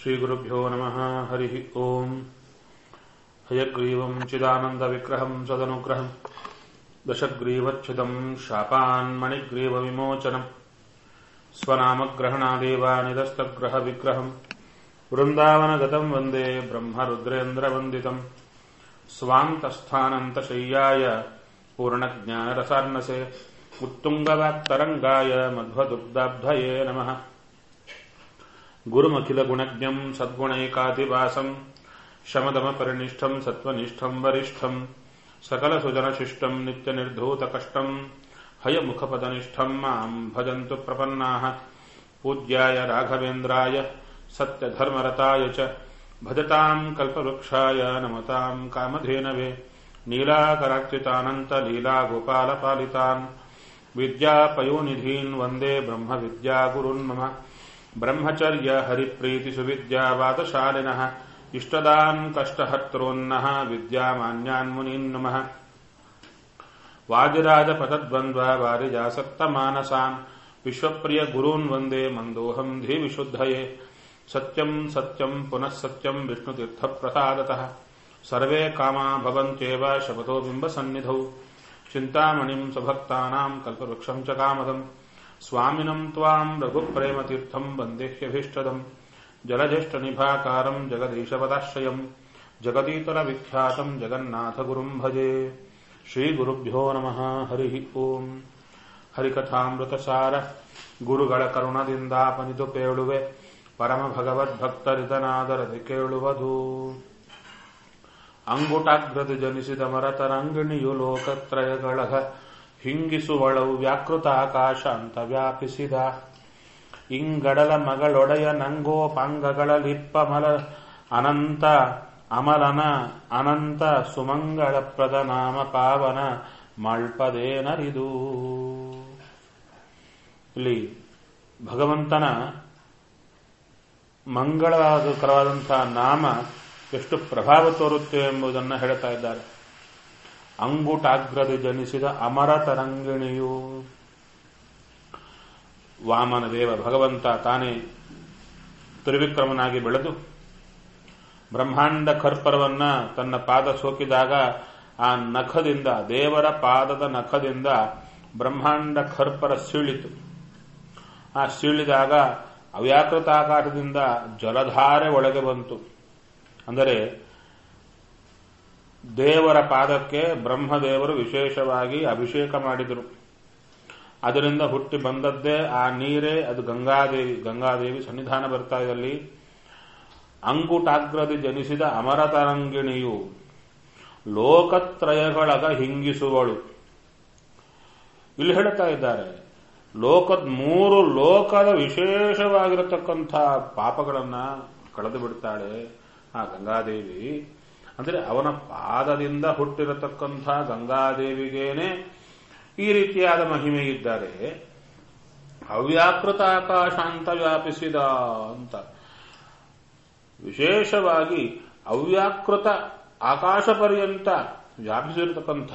श्रीगुरुभ्यो नमः हरिः ओम् हयग्रीवम् चिदानन्दविग्रहम् सदनुग्रहम् दशग्रीवच्छिदम् शापान्मणिग्रीवविमोचनम् स्वनामग्रहणादेव निदस्तग्रहविग्रहम् वृन्दावनगतम् वन्दे ब्रह्मरुद्रेन्द्रवन्दितम् स्वान्तस्थानन्तशय्याय पूर्णज्ञानरसार्णसे उत्तुङ्गवाक्तरङ्गाय मध्वदुग्धाब्धये नमः गुरुमखिलगुणज्ञम् सद्गुणैकातिवासम् शमदमपरिनिष्ठम् सत्त्वनिष्ठम् वरिष्ठम् सकलसुजनशिष्टम् नित्यनिर्धूतकष्टम् हयमुखपदनिष्ठम् माम् भजन्तु प्रपन्नाः पूज्याय राघवेन्द्राय सत्यधर्मरताय च भजताम् कल्पवृक्षाय नमताम् कामधेनवे नीलाकरार्चितानन्तलीलागोपालपालितान् विद्यापयोनिधीन् वन्दे ब्रह्मविद्यागुरुन् मम ब्रह्मचर्य हरिप्रीतिसुविद्यावादशालिनः इष्टदान् कष्टहर्तॄन्नः विद्यामान्यान् मुनीन् नमः वादिराजपदद्वन्द्व वारिजासक्तमानसान् विश्वप्रियगुरून् वन्दे मन्दोऽहम् धीविशुद्धये सत्यम् सत्यम् पुनः सत्यम् विष्णुतीर्थप्रसादतः सर्वे कामा भवन्त्येव शपथो बिम्बसन्निधौ चिन्तामणिम् स्वभक्तानाम् कल्पवृक्षम् च कामदम् स्वामिनम् त्वाम् रघुप्रेमतीर्थम् वन्देह्यभीष्टदम् जलज्येष्ठनिभाकारम् जगदीशपदाश्रयम् जगदीतरविख्यातम् जगन्नाथगुरुम् भजे ಶ್ರೀಗುರುಭ್ಯೋ ನಮಃ ಹರಿ ಓಂ ಹರಿಕಥಾಮೃತಸಾರ ಗುರುಗಳ ಕರುಣದಿಂದಾಪನಿತು ಪೇಳುವೆ ಪರಮ ಭಗವದ್ಭಕ್ತರಿತನಾದರದಿ ಕೇಳುವುದು ಅಂಗುಟಾಗ್ರದಿ ಜನಿಸಿದ ಮರತರಂಗಿಣಿಯು ಲೋಕತ್ರಯಗಳಗ ಹಿಂಗಿಸುವಳವು ವ್ಯಾಕೃತ ಆಕಾಶ ಅಂತ ವ್ಯಾಪಿಸಿದ ಇಂಗಡಲ ಮಗಳೊಡೆಯ ನಂಗೋಪಾಂಗಗಳಲಿಪ್ಪ ಮಲ ಅನಂತ ಅಮಲನ ಅನಂತ ಸುಮಂಗಳಪ್ರದ ನಾಮ ಪಾವನ ಮಳ್ಪದೇನರಿದು ಇಲ್ಲಿ ಭಗವಂತನ ಮಂಗಳಕರವಾದಂತಹ ನಾಮ ಎಷ್ಟು ಪ್ರಭಾವ ತೋರುತ್ತೆ ಎಂಬುದನ್ನು ಹೇಳ್ತಾ ಇದ್ದಾರೆ ಅಂಗುಟಾಗ್ರದಿ ಜನಿಸಿದ ಅಮರ ತರಂಗಿಣಿಯು ವಾಮನ ದೇವ ಭಗವಂತ ತಾನೇ ತ್ರಿವಿಕ್ರಮನಾಗಿ ಬೆಳೆದು ಬ್ರಹ್ಮಾಂಡ ಕರ್ಪರವನ್ನ ತನ್ನ ಪಾದ ಸೋಕಿದಾಗ ಆ ನಖದಿಂದ ದೇವರ ಪಾದದ ನಖದಿಂದ ಬ್ರಹ್ಮಾಂಡ ಕರ್ಪರ ಸೀಳಿತು ಆ ಸೀಳಿದಾಗ ಅವ್ಯಾಕೃತಾಕಾರದಿಂದ ಜಲಧಾರೆ ಒಳಗೆ ಬಂತು ಅಂದರೆ ದೇವರ ಪಾದಕ್ಕೆ ಬ್ರಹ್ಮದೇವರು ವಿಶೇಷವಾಗಿ ಅಭಿಷೇಕ ಮಾಡಿದರು ಅದರಿಂದ ಹುಟ್ಟಿ ಬಂದದ್ದೇ ಆ ನೀರೇ ಅದು ಗಂಗಾದೇವಿ ಗಂಗಾದೇವಿ ಸನ್ನಿಧಾನ ಬರ್ತಾ ಇದ್ದಲ್ಲಿ ಅಂಗುಟಾಗ್ರದಿ ಜನಿಸಿದ ಅಮರತರಂಗಿಣಿಯು ಲೋಕತ್ರಯಗಳಗ ಹಿಂಗಿಸುವಳು ಇಲ್ಲಿ ಹೇಳ್ತಾ ಇದ್ದಾರೆ ಲೋಕದ ಮೂರು ಲೋಕದ ವಿಶೇಷವಾಗಿರತಕ್ಕಂಥ ಪಾಪಗಳನ್ನ ಕಳೆದು ಬಿಡ್ತಾಳೆ ಆ ಗಂಗಾದೇವಿ ಅಂದ್ರೆ ಅವನ ಪಾದದಿಂದ ಹುಟ್ಟಿರತಕ್ಕಂಥ ಗಂಗಾದೇವಿಗೇನೆ ಈ ರೀತಿಯಾದ ಮಹಿಮೆ ಇದ್ದಾರೆ ಅವ್ಯಾಕೃತ ಆಕಾಶ ಅಂತ ವ್ಯಾಪಿಸಿದ ಅಂತ ವಿಶೇಷವಾಗಿ ಅವ್ಯಾಕೃತ ಆಕಾಶ ಪರ್ಯಂತ ವ್ಯಾಪಿಸಿರತಕ್ಕಂಥ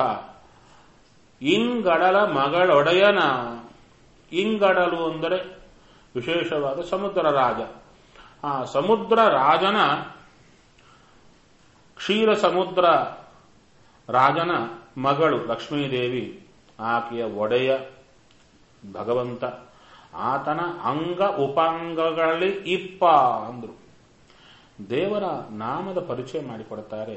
ಇಂಗಡಲ ಮಗಳೊಡೆಯನ ಇಂಗಡಲು ಅಂದರೆ ವಿಶೇಷವಾದ ಸಮುದ್ರ ರಾಜ ಆ ಸಮುದ್ರ ರಾಜನ ಕ್ಷೀರ ಸಮುದ್ರ ರಾಜನ ಮಗಳು ಲಕ್ಷ್ಮೀದೇವಿ ಆಕೆಯ ಒಡೆಯ ಭಗವಂತ ಆತನ ಅಂಗ ಉಪಾಂಗಗಳಲ್ಲಿ ಇಪ್ಪ ಅಂದ್ರು ದೇವರ ನಾಮದ ಪರಿಚಯ ಮಾಡಿಕೊಡ್ತಾರೆ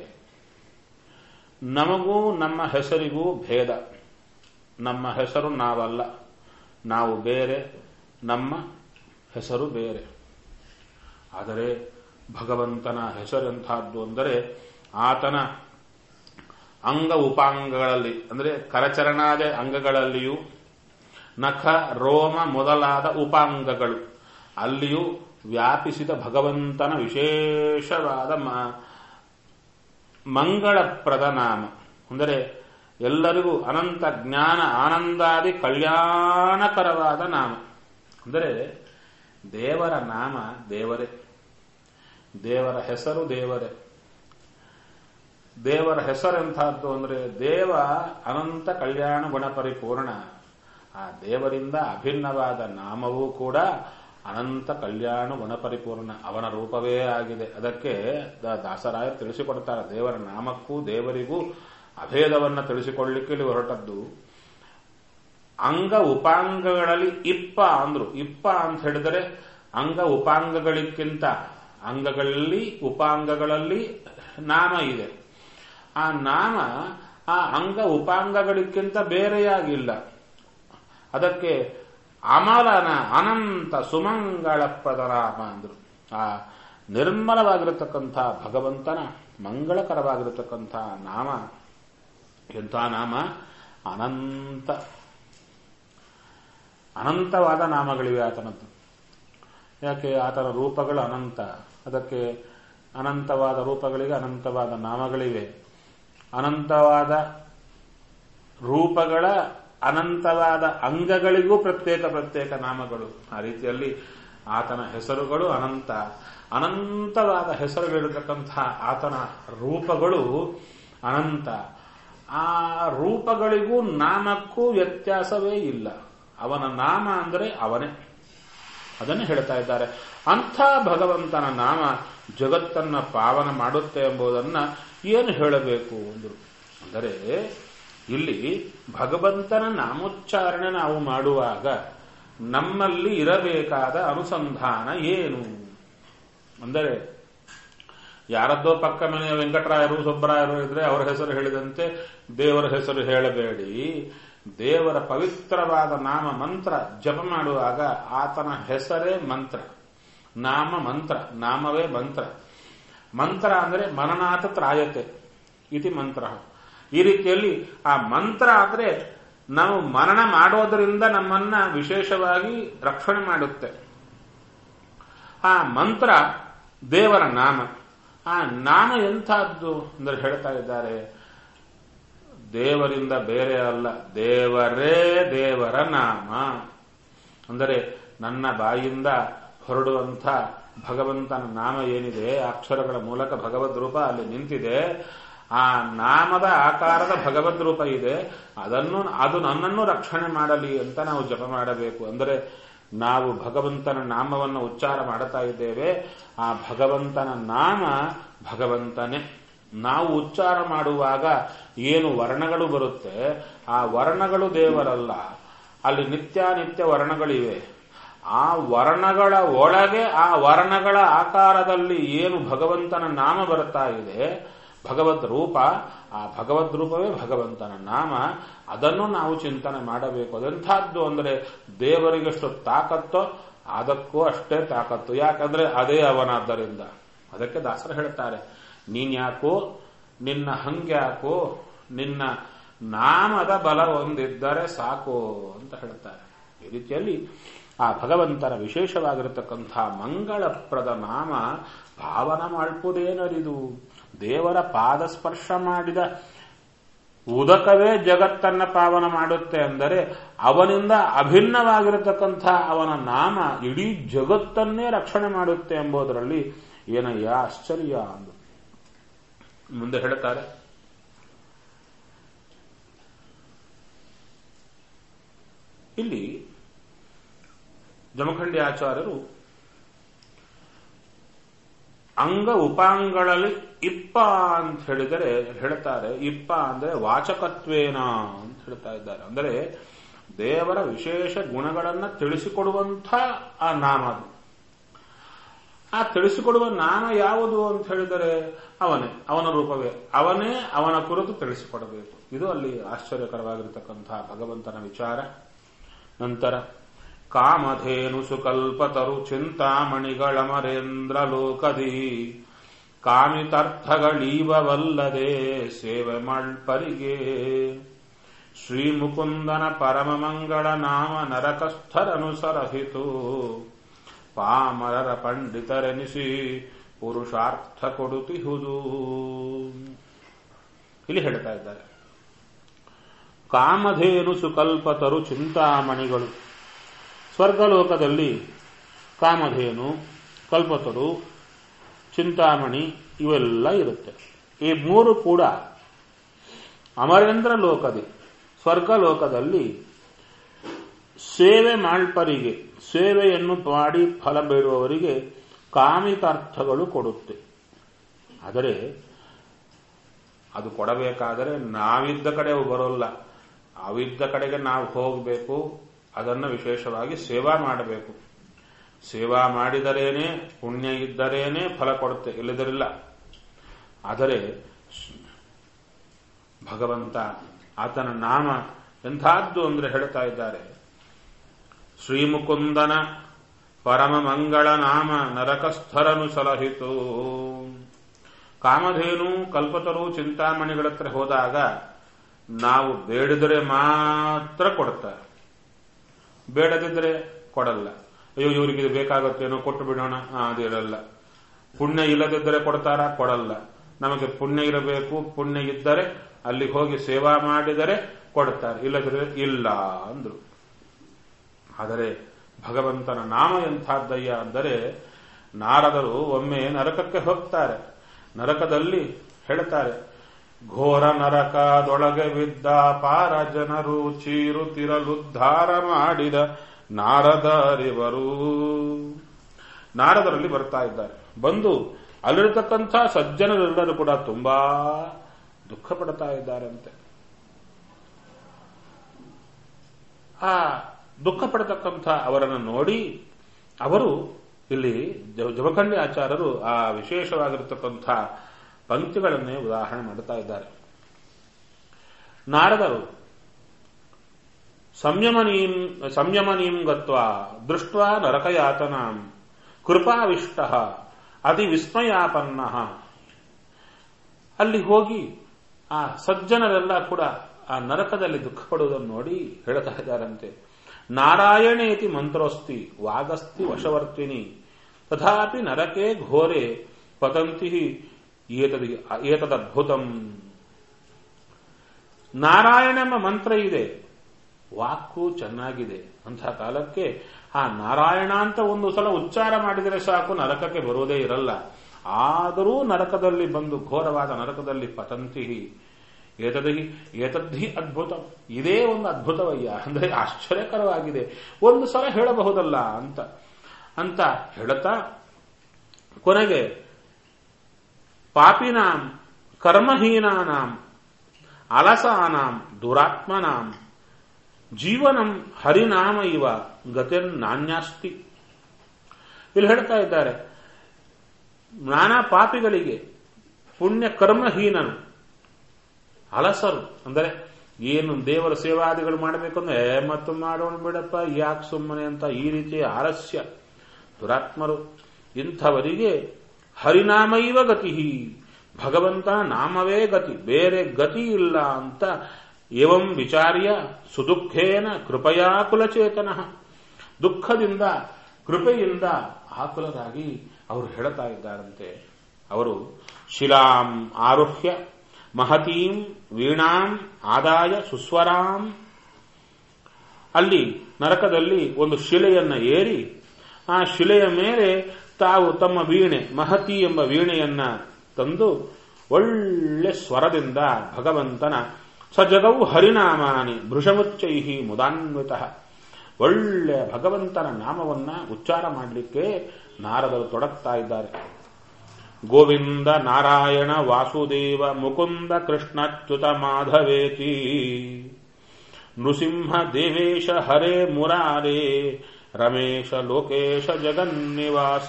ನಮಗೂ ನಮ್ಮ ಹೆಸರಿಗೂ ಭೇದ ನಮ್ಮ ಹೆಸರು ನಾವಲ್ಲ ನಾವು ಬೇರೆ ನಮ್ಮ ಹೆಸರು ಬೇರೆ ಆದರೆ ಭಗವಂತನ ಹೆಸರೆಂಥದ್ದು ಅಂದರೆ ಆತನ ಅಂಗ ಉಪಾಂಗಗಳಲ್ಲಿ ಅಂದರೆ ಕರಚರಣಾದ ಅಂಗಗಳಲ್ಲಿಯೂ ನಖ ರೋಮ ಮೊದಲಾದ ಉಪಾಂಗಗಳು ಅಲ್ಲಿಯೂ ವ್ಯಾಪಿಸಿದ ಭಗವಂತನ ವಿಶೇಷವಾದ ಮಂಗಳಪ್ರದ ನಾಮ ಅಂದರೆ ಎಲ್ಲರಿಗೂ ಅನಂತ ಜ್ಞಾನ ಆನಂದಾದಿ ಕಲ್ಯಾಣಕರವಾದ ನಾಮ ಅಂದರೆ ದೇವರ ನಾಮ ದೇವರೇ ದೇವರ ಹೆಸರು ದೇವರೇ ದೇವರ ಹೆಸರೆಂಥದ್ದು ಅಂದರೆ ದೇವ ಅನಂತ ಕಲ್ಯಾಣ ಗುಣ ಪರಿಪೂರ್ಣ ಆ ದೇವರಿಂದ ಅಭಿನ್ನವಾದ ನಾಮವೂ ಕೂಡ ಅನಂತ ಕಲ್ಯಾಣ ಗುಣಪರಿಪೂರ್ಣ ಅವನ ರೂಪವೇ ಆಗಿದೆ ಅದಕ್ಕೆ ದ- ದಾಸರಾಯರು ತಿಳಿಸಿಕೊಡ್ತಾರೆ ದೇವರ ನಾಮಕ್ಕೂ ದೇವರಿಗೂ ಅಭೇದವನ್ನು ತಿಳಿಸಿಕೊಳ್ಳಿಕ್ಕೆ ಇಲ್ಲಿ ಹೊರಟದ್ದು ಅಂಗ ಉಪಾಂಗಗಳಲ್ಲಿ ಇಪ್ಪ ಅಂದ್ರು ಇಪ್ಪ ಅಂತ ಹೇಳಿದರೆ ಅಂಗ ಉಪಾಂಗಗಳಿಗಿಂತ ಅಂಗಗಳಲ್ಲಿ ಉಪಾಂಗಗಳಲ್ಲಿ ನಾಮ ಇದೆ ಆ ನಾಮ ಆ ಅಂಗ ಉಪಾಂಗಗಳಿಗಿಂತ ಬೇರೆಯಾಗಿಲ್ಲ ಅದಕ್ಕೆ ಅಮಲನ ಅನಂತ ಸುಮಂಗಳಪ್ರದ ನಾಮ ಅಂದ್ರು ಆ ನಿರ್ಮಲವಾಗಿರತಕ್ಕಂಥ ಭಗವಂತನ ಮಂಗಳಕರವಾಗಿರತಕ್ಕಂಥ ನಾಮ ಎಂಥ ನಾಮ ಅನಂತ ಅನಂತವಾದ ನಾಮಗಳಿವೆ ಆತನದ್ದು ಯಾಕೆ ಆತನ ರೂಪಗಳು ಅನಂತ ಅದಕ್ಕೆ ಅನಂತವಾದ ರೂಪಗಳಿಗೆ ಅನಂತವಾದ ನಾಮಗಳಿವೆ ಅನಂತವಾದ ರೂಪಗಳ ಅನಂತವಾದ ಅಂಗಗಳಿಗೂ ಪ್ರತ್ಯೇಕ ಪ್ರತ್ಯೇಕ ನಾಮಗಳು ಆ ರೀತಿಯಲ್ಲಿ ಆತನ ಹೆಸರುಗಳು ಅನಂತ ಅನಂತವಾದ ಹೆಸರುಗಳಿರತಕ್ಕಂತಹ ಆತನ ರೂಪಗಳು ಅನಂತ ಆ ರೂಪಗಳಿಗೂ ನಾಮಕ್ಕೂ ವ್ಯತ್ಯಾಸವೇ ಇಲ್ಲ ಅವನ ನಾಮ ಅಂದರೆ ಅವನೇ ಅದನ್ನು ಹೇಳ್ತಾ ಇದ್ದಾರೆ ಅಂಥ ಭಗವಂತನ ನಾಮ ಜಗತ್ತನ್ನ ಪಾವನ ಮಾಡುತ್ತೆ ಎಂಬುದನ್ನ ಏನು ಹೇಳಬೇಕು ಅಂದರು ಅಂದರೆ ಇಲ್ಲಿ ಭಗವಂತನ ನಾಮೋಚ್ಚಾರಣೆ ನಾವು ಮಾಡುವಾಗ ನಮ್ಮಲ್ಲಿ ಇರಬೇಕಾದ ಅನುಸಂಧಾನ ಏನು ಅಂದರೆ ಯಾರದ್ದೋ ಪಕ್ಕ ಮನೆಯ ವೆಂಕಟರಾಯರು ಸುಬ್ಬರಾಯರು ಇದ್ರೆ ಅವರ ಹೆಸರು ಹೇಳಿದಂತೆ ದೇವರ ಹೆಸರು ಹೇಳಬೇಡಿ ದೇವರ ಪವಿತ್ರವಾದ ನಾಮ ಮಂತ್ರ ಜಪ ಮಾಡುವಾಗ ಆತನ ಹೆಸರೇ ಮಂತ್ರ ನಾಮ ಮಂತ್ರ ನಾಮವೇ ಮಂತ್ರ ಮಂತ್ರ ಅಂದರೆ ಮನನಾಥ ತ್ರಾಯತೆ ಇತಿ ಮಂತ್ರ ಈ ರೀತಿಯಲ್ಲಿ ಆ ಮಂತ್ರ ಆದರೆ ನಾವು ಮನನ ಮಾಡೋದರಿಂದ ನಮ್ಮನ್ನ ವಿಶೇಷವಾಗಿ ರಕ್ಷಣೆ ಮಾಡುತ್ತೆ ಆ ಮಂತ್ರ ದೇವರ ನಾಮ ಆ ನಾಮ ಎಂಥದ್ದು ಅಂದರೆ ಹೇಳ್ತಾ ಇದ್ದಾರೆ ದೇವರಿಂದ ಬೇರೆ ಅಲ್ಲ ದೇವರೇ ದೇವರ ನಾಮ ಅಂದರೆ ನನ್ನ ಬಾಯಿಂದ ಹೊರಡುವಂಥ ಭಗವಂತನ ನಾಮ ಏನಿದೆ ಅಕ್ಷರಗಳ ಮೂಲಕ ಭಗವದ್ ರೂಪ ಅಲ್ಲಿ ನಿಂತಿದೆ ಆ ನಾಮದ ಆಕಾರದ ಭಗವದ್ ರೂಪ ಇದೆ ಅದನ್ನು ಅದು ನನ್ನನ್ನು ರಕ್ಷಣೆ ಮಾಡಲಿ ಅಂತ ನಾವು ಜಪ ಮಾಡಬೇಕು ಅಂದರೆ ನಾವು ಭಗವಂತನ ನಾಮವನ್ನು ಉಚ್ಚಾರ ಮಾಡುತ್ತಾ ಇದ್ದೇವೆ ಆ ಭಗವಂತನ ನಾಮ ಭಗವಂತನೇ ನಾವು ಉಚ್ಚಾರ ಮಾಡುವಾಗ ಏನು ವರ್ಣಗಳು ಬರುತ್ತೆ ಆ ವರ್ಣಗಳು ದೇವರಲ್ಲ ಅಲ್ಲಿ ನಿತ್ಯಾನಿತ್ಯ ವರ್ಣಗಳಿವೆ ಆ ವರ್ಣಗಳ ಒಳಗೆ ಆ ವರ್ಣಗಳ ಆಕಾರದಲ್ಲಿ ಏನು ಭಗವಂತನ ನಾಮ ಬರ್ತಾ ಇದೆ ಭಗವದ್ ರೂಪ ಆ ಭಗವದ್ ರೂಪವೇ ಭಗವಂತನ ನಾಮ ಅದನ್ನು ನಾವು ಚಿಂತನೆ ಮಾಡಬೇಕು ಅದೆಂಥದ್ದು ಅಂದರೆ ದೇವರಿಗೆಷ್ಟು ತಾಕತ್ತೋ ಅದಕ್ಕೂ ಅಷ್ಟೇ ತಾಕತ್ತು ಯಾಕಂದ್ರೆ ಅದೇ ಅವನಾದ್ದರಿಂದ ಅದಕ್ಕೆ ದಾಸರು ಹೇಳ್ತಾರೆ ನೀನ್ಯಾಕೋ ನಿನ್ನ ಹಂಗ್ಯಾಕೋ ನಿನ್ನ ನಾಮದ ಬಲ ಹೊಂದಿದ್ದರೆ ಸಾಕು ಅಂತ ಹೇಳ್ತಾರೆ ಈ ರೀತಿಯಲ್ಲಿ ಆ ಭಗವಂತನ ವಿಶೇಷವಾಗಿರತಕ್ಕಂಥ ಮಂಗಳಪ್ರದ ನಾಮ ಭಾವನ ಮಾಡ್ಪುದೇನರಿದು ದೇವರ ಪಾದ ಸ್ಪರ್ಶ ಮಾಡಿದ ಉದಕವೇ ಜಗತ್ತನ್ನ ಪಾವನ ಮಾಡುತ್ತೆ ಅಂದರೆ ಅವನಿಂದ ಅಭಿನ್ನವಾಗಿರತಕ್ಕಂಥ ಅವನ ನಾಮ ಇಡೀ ಜಗತ್ತನ್ನೇ ರಕ್ಷಣೆ ಮಾಡುತ್ತೆ ಎಂಬುದರಲ್ಲಿ ಏನಯ್ಯ ಆಶ್ಚರ್ಯ ಅಂದು ಮುಂದೆ ಹೇಳ್ತಾರೆ ಇಲ್ಲಿ ಜಮಖಂಡಿ ಆಚಾರ್ಯರು ಅಂಗ ಉಪಾಂಗಳಲ್ಲಿ ಇಪ್ಪ ಅಂತ ಹೇಳಿದರೆ ಹೇಳ್ತಾರೆ ಇಪ್ಪ ಅಂದ್ರೆ ವಾಚಕತ್ವೇನ ಅಂತ ಹೇಳ್ತಾ ಇದ್ದಾರೆ ಅಂದರೆ ದೇವರ ವಿಶೇಷ ಗುಣಗಳನ್ನ ತಿಳಿಸಿಕೊಡುವಂಥ ಆ ನಾಮ ಅದು ಆ ತಿಳಿಸಿಕೊಡುವ ನಾಮ ಯಾವುದು ಅಂತ ಹೇಳಿದರೆ ಅವನೇ ಅವನ ರೂಪವೇ ಅವನೇ ಅವನ ಕುರಿತು ತಿಳಿಸಿಕೊಡಬೇಕು ಇದು ಅಲ್ಲಿ ಆಶ್ಚರ್ಯಕರವಾಗಿರತಕ್ಕಂತಹ ಭಗವಂತನ ವಿಚಾರ ನಂತರ ಕಾಮಧೇನು ಸುಕಲ್ಪತರು ಚಿಂತಾಮಣಿಗಳ ಮರೇಂದ್ರ ಲೋಕದಿ ಕಾಮಿತಾರ್ಥಗಳೀವವಲ್ಲದೆ ಸೇವೆ ಮಳ್ಪರಿಗೆ ಶ್ರೀ ಮುಕುಂದನ ಪರಮ ಮಂಗಳ ನಾಮ ನರಕಸ್ಥರನುಸರಹಿತು ಪಾಮರರ ಪಂಡಿತರೆನಿಸಿ ಪುರುಷಾರ್ಥ ಕೊಡುತ್ತಿಹುದು ಇಲ್ಲಿ ಹೇಳ್ತಾ ಇದ್ದಾರೆ ಕಾಮಧೇನು ಸುಕಲ್ಪತರು ಚಿಂತಾಮಣಿಗಳು ಸ್ವರ್ಗಲೋಕದಲ್ಲಿ ಕಾಮಧೇನು ಕಲ್ಪತರು ಚಿಂತಾಮಣಿ ಇವೆಲ್ಲ ಇರುತ್ತೆ ಈ ಮೂರು ಕೂಡ ಅಮರೇಂದ್ರ ಲೋಕದಿ ಸ್ವರ್ಗಲೋಕದಲ್ಲಿ ಸೇವೆ ಮಾಳ್ಪರಿಗೆ ಸೇವೆಯನ್ನು ಮಾಡಿ ಫಲ ಬೇಡುವವರಿಗೆ ಕಾಮಿತಾರ್ಥಗಳು ಕೊಡುತ್ತೆ ಆದರೆ ಅದು ಕೊಡಬೇಕಾದರೆ ನಾವಿದ್ದ ಕಡೆ ಅವು ಬರೋಲ್ಲ ಅವಿದ್ದ ಕಡೆಗೆ ನಾವು ಹೋಗಬೇಕು ಅದನ್ನು ವಿಶೇಷವಾಗಿ ಸೇವಾ ಮಾಡಬೇಕು ಸೇವಾ ಮಾಡಿದರೇನೆ ಪುಣ್ಯ ಇದ್ದರೇನೆ ಫಲ ಕೊಡುತ್ತೆ ಇಲ್ಲದರಿಲ್ಲ ಆದರೆ ಭಗವಂತ ಆತನ ನಾಮ ಎಂಥದ್ದು ಅಂದ್ರೆ ಹೇಳ್ತಾ ಇದ್ದಾರೆ ಶ್ರೀಮುಕುಂದನ ಪರಮ ಮಂಗಳ ನಾಮ ನರಕಸ್ಥರನು ಸಲಹಿತು ಕಾಮಧೇನು ಕಲ್ಪತರು ಚಿಂತಾಮಣಿಗಳ ಹತ್ರ ಹೋದಾಗ ನಾವು ಬೇಡಿದರೆ ಮಾತ್ರ ಕೊಡ್ತಾರೆ ಬೇಡದಿದ್ರೆ ಕೊಡಲ್ಲ ಅಯ್ಯೋ ಇವರಿಗೆ ಇದು ಬೇಕಾಗುತ್ತೇನೋ ಕೊಟ್ಟು ಬಿಡೋಣ ಅದಿರಲ್ಲ ಪುಣ್ಯ ಇಲ್ಲದಿದ್ದರೆ ಕೊಡ್ತಾರ ಕೊಡಲ್ಲ ನಮಗೆ ಪುಣ್ಯ ಇರಬೇಕು ಪುಣ್ಯ ಇದ್ದರೆ ಅಲ್ಲಿಗೆ ಹೋಗಿ ಸೇವಾ ಮಾಡಿದರೆ ಕೊಡ್ತಾರೆ ಇಲ್ಲದಿದ್ರೆ ಇಲ್ಲ ಅಂದ್ರು ಆದರೆ ಭಗವಂತನ ನಾಮ ಎಂಥದ್ದಯ್ಯ ಅಂದರೆ ನಾರದರು ಒಮ್ಮೆ ನರಕಕ್ಕೆ ಹೋಗ್ತಾರೆ ನರಕದಲ್ಲಿ ಹೇಳ್ತಾರೆ ಘೋರ ನರಕದೊಳಗೆ ಬಿದ್ದ ಪಾರ ಜನರು ಚೀರುತ್ತಿರಲುದ್ಧಾರ ಮಾಡಿದ ನಾರದರಿವರು ನಾರದರಲ್ಲಿ ಬರ್ತಾ ಇದ್ದಾರೆ ಬಂದು ಅಲ್ಲಿರತಕ್ಕಂಥ ಸಜ್ಜನರೆಲ್ಲರೂ ಕೂಡ ತುಂಬಾ ದುಃಖ ಪಡ್ತಾ ಇದ್ದಾರಂತೆ ಆ ದುಃಖ ಪಡತಕ್ಕಂಥ ಅವರನ್ನು ನೋಡಿ ಅವರು ಇಲ್ಲಿ ಜಮಖಂಡಿ ಆಚಾರ್ಯರು ಆ ವಿಶೇಷವಾಗಿರತಕ್ಕಂಥ ಪಂಕ್ತಿಗಳನ್ನೇ ಉದಾಹರಣೆ ಮಾಡುತ್ತಾ ಇದ್ದಾರೆ ನಾರದರು ಸಂಯಮನೀಂ ಸಂಯಮನೀಂ ಗತ್ವ ದೃಷ್ಟ ನರಕಯಾತನಾಂ ಕೃಪಾವಿಷ್ಟ ಅತಿ ವಿಸ್ಮಯಾಪನ್ನ ಅಲ್ಲಿ ಹೋಗಿ ಆ ಸಜ್ಜನರೆಲ್ಲ ಕೂಡ ಆ ನರಕದಲ್ಲಿ ದುಃಖ ಪಡುವುದನ್ನು ನೋಡಿ ಹೇಳ್ತಾ ಇದ್ದಾರಂತೆ ನಾರಾಯಣೇತಿ ಮಂತ್ರೋಸ್ತಿ ವಾಗಸ್ತಿ ವಶವರ್ತಿನಿ ತಥಾಪಿ ನರಕೆ ಘೋರೆ ಪತಂತಿ ಏತದದ್ಭುತಂ ನಾರಾಯಣ ಎಂಬ ಮಂತ್ರ ಇದೆ ವಾಕು ಚೆನ್ನಾಗಿದೆ ಅಂತಹ ಕಾಲಕ್ಕೆ ಆ ನಾರಾಯಣ ಅಂತ ಒಂದು ಸಲ ಉಚ್ಚಾರ ಮಾಡಿದರೆ ಸಾಕು ನರಕಕ್ಕೆ ಬರುವುದೇ ಇರಲ್ಲ ಆದರೂ ನರಕದಲ್ಲಿ ಬಂದು ಘೋರವಾದ ನರಕದಲ್ಲಿ ಪತಂತಿ ಏತದಿ ಏತದ್ಧಿ ಅದ್ಭುತ ಇದೇ ಒಂದು ಅದ್ಭುತವಯ್ಯ ಅಂದರೆ ಆಶ್ಚರ್ಯಕರವಾಗಿದೆ ಒಂದು ಸಲ ಹೇಳಬಹುದಲ್ಲ ಅಂತ ಅಂತ ಹೇಳುತ್ತಾ ಕೊನೆಗೆ ಪಾಪಿನಾಂ ಕರ್ಮಹೀನಾನಾಂ ಅಲಸಾನಾಂ ದುರಾತ್ಮನಾಂ ಜೀವನಂ ಹರಿನಾಮ ಇವ ಗತಿರ್ ನಾಣ್ಯಾಸ್ತಿ ಇಲ್ಲಿ ಹೇಳ್ತಾ ಇದ್ದಾರೆ ನಾನಾ ಪಾಪಿಗಳಿಗೆ ಪುಣ್ಯ ಕರ್ಮಹೀನನು ಅಲಸರು ಅಂದರೆ ಏನು ದೇವರ ಸೇವಾದಿಗಳು ಮಾಡಬೇಕಂದ್ರೆ ಮತ್ತು ಮಾಡೋಣ ಬಿಡಪ್ಪ ಯಾಕೆ ಸುಮ್ಮನೆ ಅಂತ ಈ ರೀತಿಯ ಆಲಸ್ಯ ದುರಾತ್ಮರು ಇಂಥವರಿಗೆ ಹರಿನಾಮೈವ ಗತಿ ಭಗವಂತನ ನಾಮವೇ ಗತಿ ಬೇರೆ ಗತಿ ಇಲ್ಲ ಅಂತ ಏವಂ ವಿಚಾರ್ಯ ಸುದುಃಖೇನ ಕೃಪಯಾ ಕುಲಚೇತನ ದುಃಖದಿಂದ ಕೃಪೆಯಿಂದ ಆಕುಲರಾಗಿ ಅವರು ಹೇಳ್ತಾ ಇದ್ದಾರಂತೆ ಅವರು ಶಿಲಾಂ ಆರುಹ್ಯ ಮಹತೀಂ ವೀಣಾಂ ಆದಾಯ ಸುಸ್ವರಾಂ ಅಲ್ಲಿ ನರಕದಲ್ಲಿ ಒಂದು ಶಿಲೆಯನ್ನ ಏರಿ ಆ ಶಿಲೆಯ ಮೇಲೆ ತಾವು ತಮ್ಮ ವೀಣೆ ಮಹತಿ ಎಂಬ ವೀಣೆಯನ್ನ ತಂದು ಒಳ್ಳೆ ಸ್ವರದಿಂದ ಭಗವಂತನ ಸಜಗವು ಹರಿನಾಮಾನಿ ಭೃಷಮುಚ್ಚೈಹಿ ಮುದಾನ್ವಿತ ಒಳ್ಳೆ ಭಗವಂತನ ನಾಮವನ್ನ ಉಚ್ಚಾರ ಮಾಡಲಿಕ್ಕೆ ನಾರದರು ತೊಡಗ್ತಾ ಇದ್ದಾರೆ ಗೋವಿಂದ ನಾರಾಯಣ ವಾಸುದೇವ ಮುಕುಂದ ಕೃಷ್ಣಚ್ಯುತ ಮಾಧವೇತಿ ನೃಸಿಂಹ ದೇವೇಶ ಹರೇ ಮುರಾರೇ ರಮೇಶ ಲೋಕೇಶ ಜಗನ್ನಿವಾಸ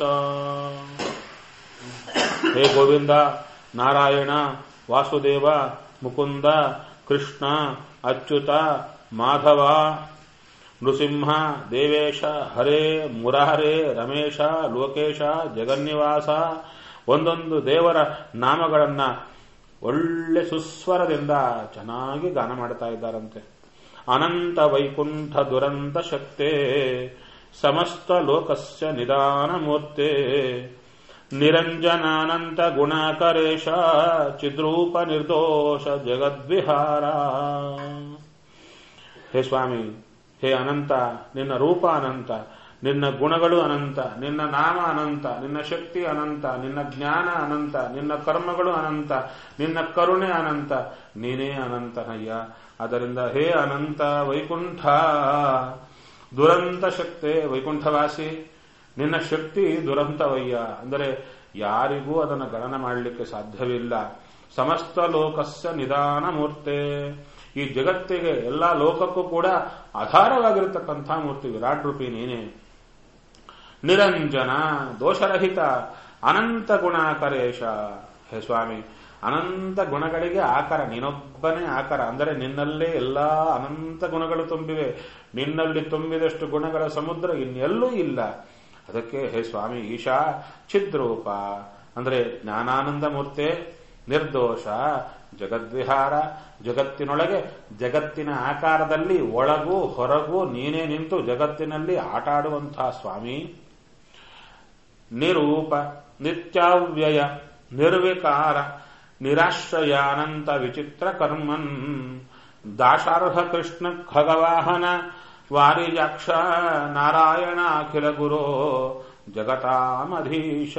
ಹೇ ಗೋವಿಂದ ನಾರಾಯಣ ವಾಸುದೇವ ಮುಕುಂದ ಕೃಷ್ಣ ಅಚ್ಯುತ ಮಾಧವ ನೃಸಿಂಹ ದೇವೇಶ ಹರೇ ಮುರಾರೇ ರಮೇಶ ಲೋಕೇಶ ಜಗನ್ನಿವಾಸ ಒಂದೊಂದು ದೇವರ ನಾಮಗಳನ್ನ ಒಳ್ಳೆ ಸುಸ್ವರದಿಂದ ಚೆನ್ನಾಗಿ ಗಾನ ಮಾಡ್ತಾ ಇದ್ದಾರಂತೆ ಅನಂತ ವೈಕುಂಠ ದುರಂತ ಶಕ್ತೆ ಸಮಸ್ತ ಲೋಕಸ್ಯ ನಿಧಾನ ಮೂರ್ತೆ ನಿರಂಜನಾನಂತ ಗುಣಾಕರೇಶ ಚಿದ್ರೂಪ ನಿರ್ದೋಷ ಜಗದ್ವಿಹಾರ ಹೇ ಸ್ವಾಮಿ ಹೇ ಅನಂತ ನಿನ್ನ ರೂಪ ಅನಂತ ನಿನ್ನ ಗುಣಗಳು ಅನಂತ ನಿನ್ನ ನಾಮ ಅನಂತ ನಿನ್ನ ಶಕ್ತಿ ಅನಂತ ನಿನ್ನ ಜ್ಞಾನ ಅನಂತ ನಿನ್ನ ಕರ್ಮಗಳು ಅನಂತ ನಿನ್ನ ಕರುಣೆ ಅನಂತ ನೀನೇ ಅನಂತನಯ್ಯ ಅದರಿಂದ ಹೇ ಅನಂತ ವೈಕುಂಠ ದುರಂತ ಶಕ್ತಿ ವೈಕುಂಠವಾಸಿ ನಿನ್ನ ಶಕ್ತಿ ದುರಂತವಯ್ಯ ಅಂದರೆ ಯಾರಿಗೂ ಅದನ್ನು ಗಣನ ಮಾಡಲಿಕ್ಕೆ ಸಾಧ್ಯವಿಲ್ಲ ಸಮಸ್ತ ಲೋಕಸ್ಯ ನಿಧಾನ ಮೂರ್ತೆ ಈ ಜಗತ್ತಿಗೆ ಎಲ್ಲಾ ಲೋಕಕ್ಕೂ ಕೂಡ ಆಧಾರವಾಗಿರತಕ್ಕಂಥ ಮೂರ್ತಿ ವಿರಾಟ್ ರೂಪಿ ನೀನೇ ನಿರಂಜನ ದೋಷರಹಿತ ಅನಂತ ಗುಣಾಕರೇಶ ಹೇ ಸ್ವಾಮಿ ಅನಂತ ಗುಣಗಳಿಗೆ ಆಕಾರ ನೀನೊಬ್ಬನೇ ಆಕಾರ ಅಂದರೆ ನಿನ್ನಲ್ಲೇ ಎಲ್ಲಾ ಅನಂತ ಗುಣಗಳು ತುಂಬಿವೆ ನಿನ್ನಲ್ಲಿ ತುಂಬಿದಷ್ಟು ಗುಣಗಳ ಸಮುದ್ರ ಇನ್ನೆಲ್ಲೂ ಇಲ್ಲ ಅದಕ್ಕೆ ಹೇ ಸ್ವಾಮಿ ಈಶಾ ಚಿದ್ರೂಪ ಅಂದರೆ ಜ್ಞಾನಾನಂದ ಮೂರ್ತೆ ನಿರ್ದೋಷ ಜಗದ್ವಿಹಾರ ಜಗತ್ತಿನೊಳಗೆ ಜಗತ್ತಿನ ಆಕಾರದಲ್ಲಿ ಒಳಗೂ ಹೊರಗೂ ನೀನೇ ನಿಂತು ಜಗತ್ತಿನಲ್ಲಿ ಆಟ ಆಡುವಂತಹ ಸ್ವಾಮಿ ನಿರೂಪ ನಿತ್ಯಾವ್ಯಯ ನಿರ್ವಿಕಾರ ನಿರಾಶ್ರಯ ಅನಂತ ವಿಚಿತ್ರ ಕರ್ಮನ್ ದಾಶಾರ್ಹ ಕೃಷ್ಣ ಖಗವಾಹನ ವಾರಿಜಾಕ್ಷ ನಾರಾಯಣ ಅಖಿಲ ಗುರೋ ಜಗತಾಮಧೀಶ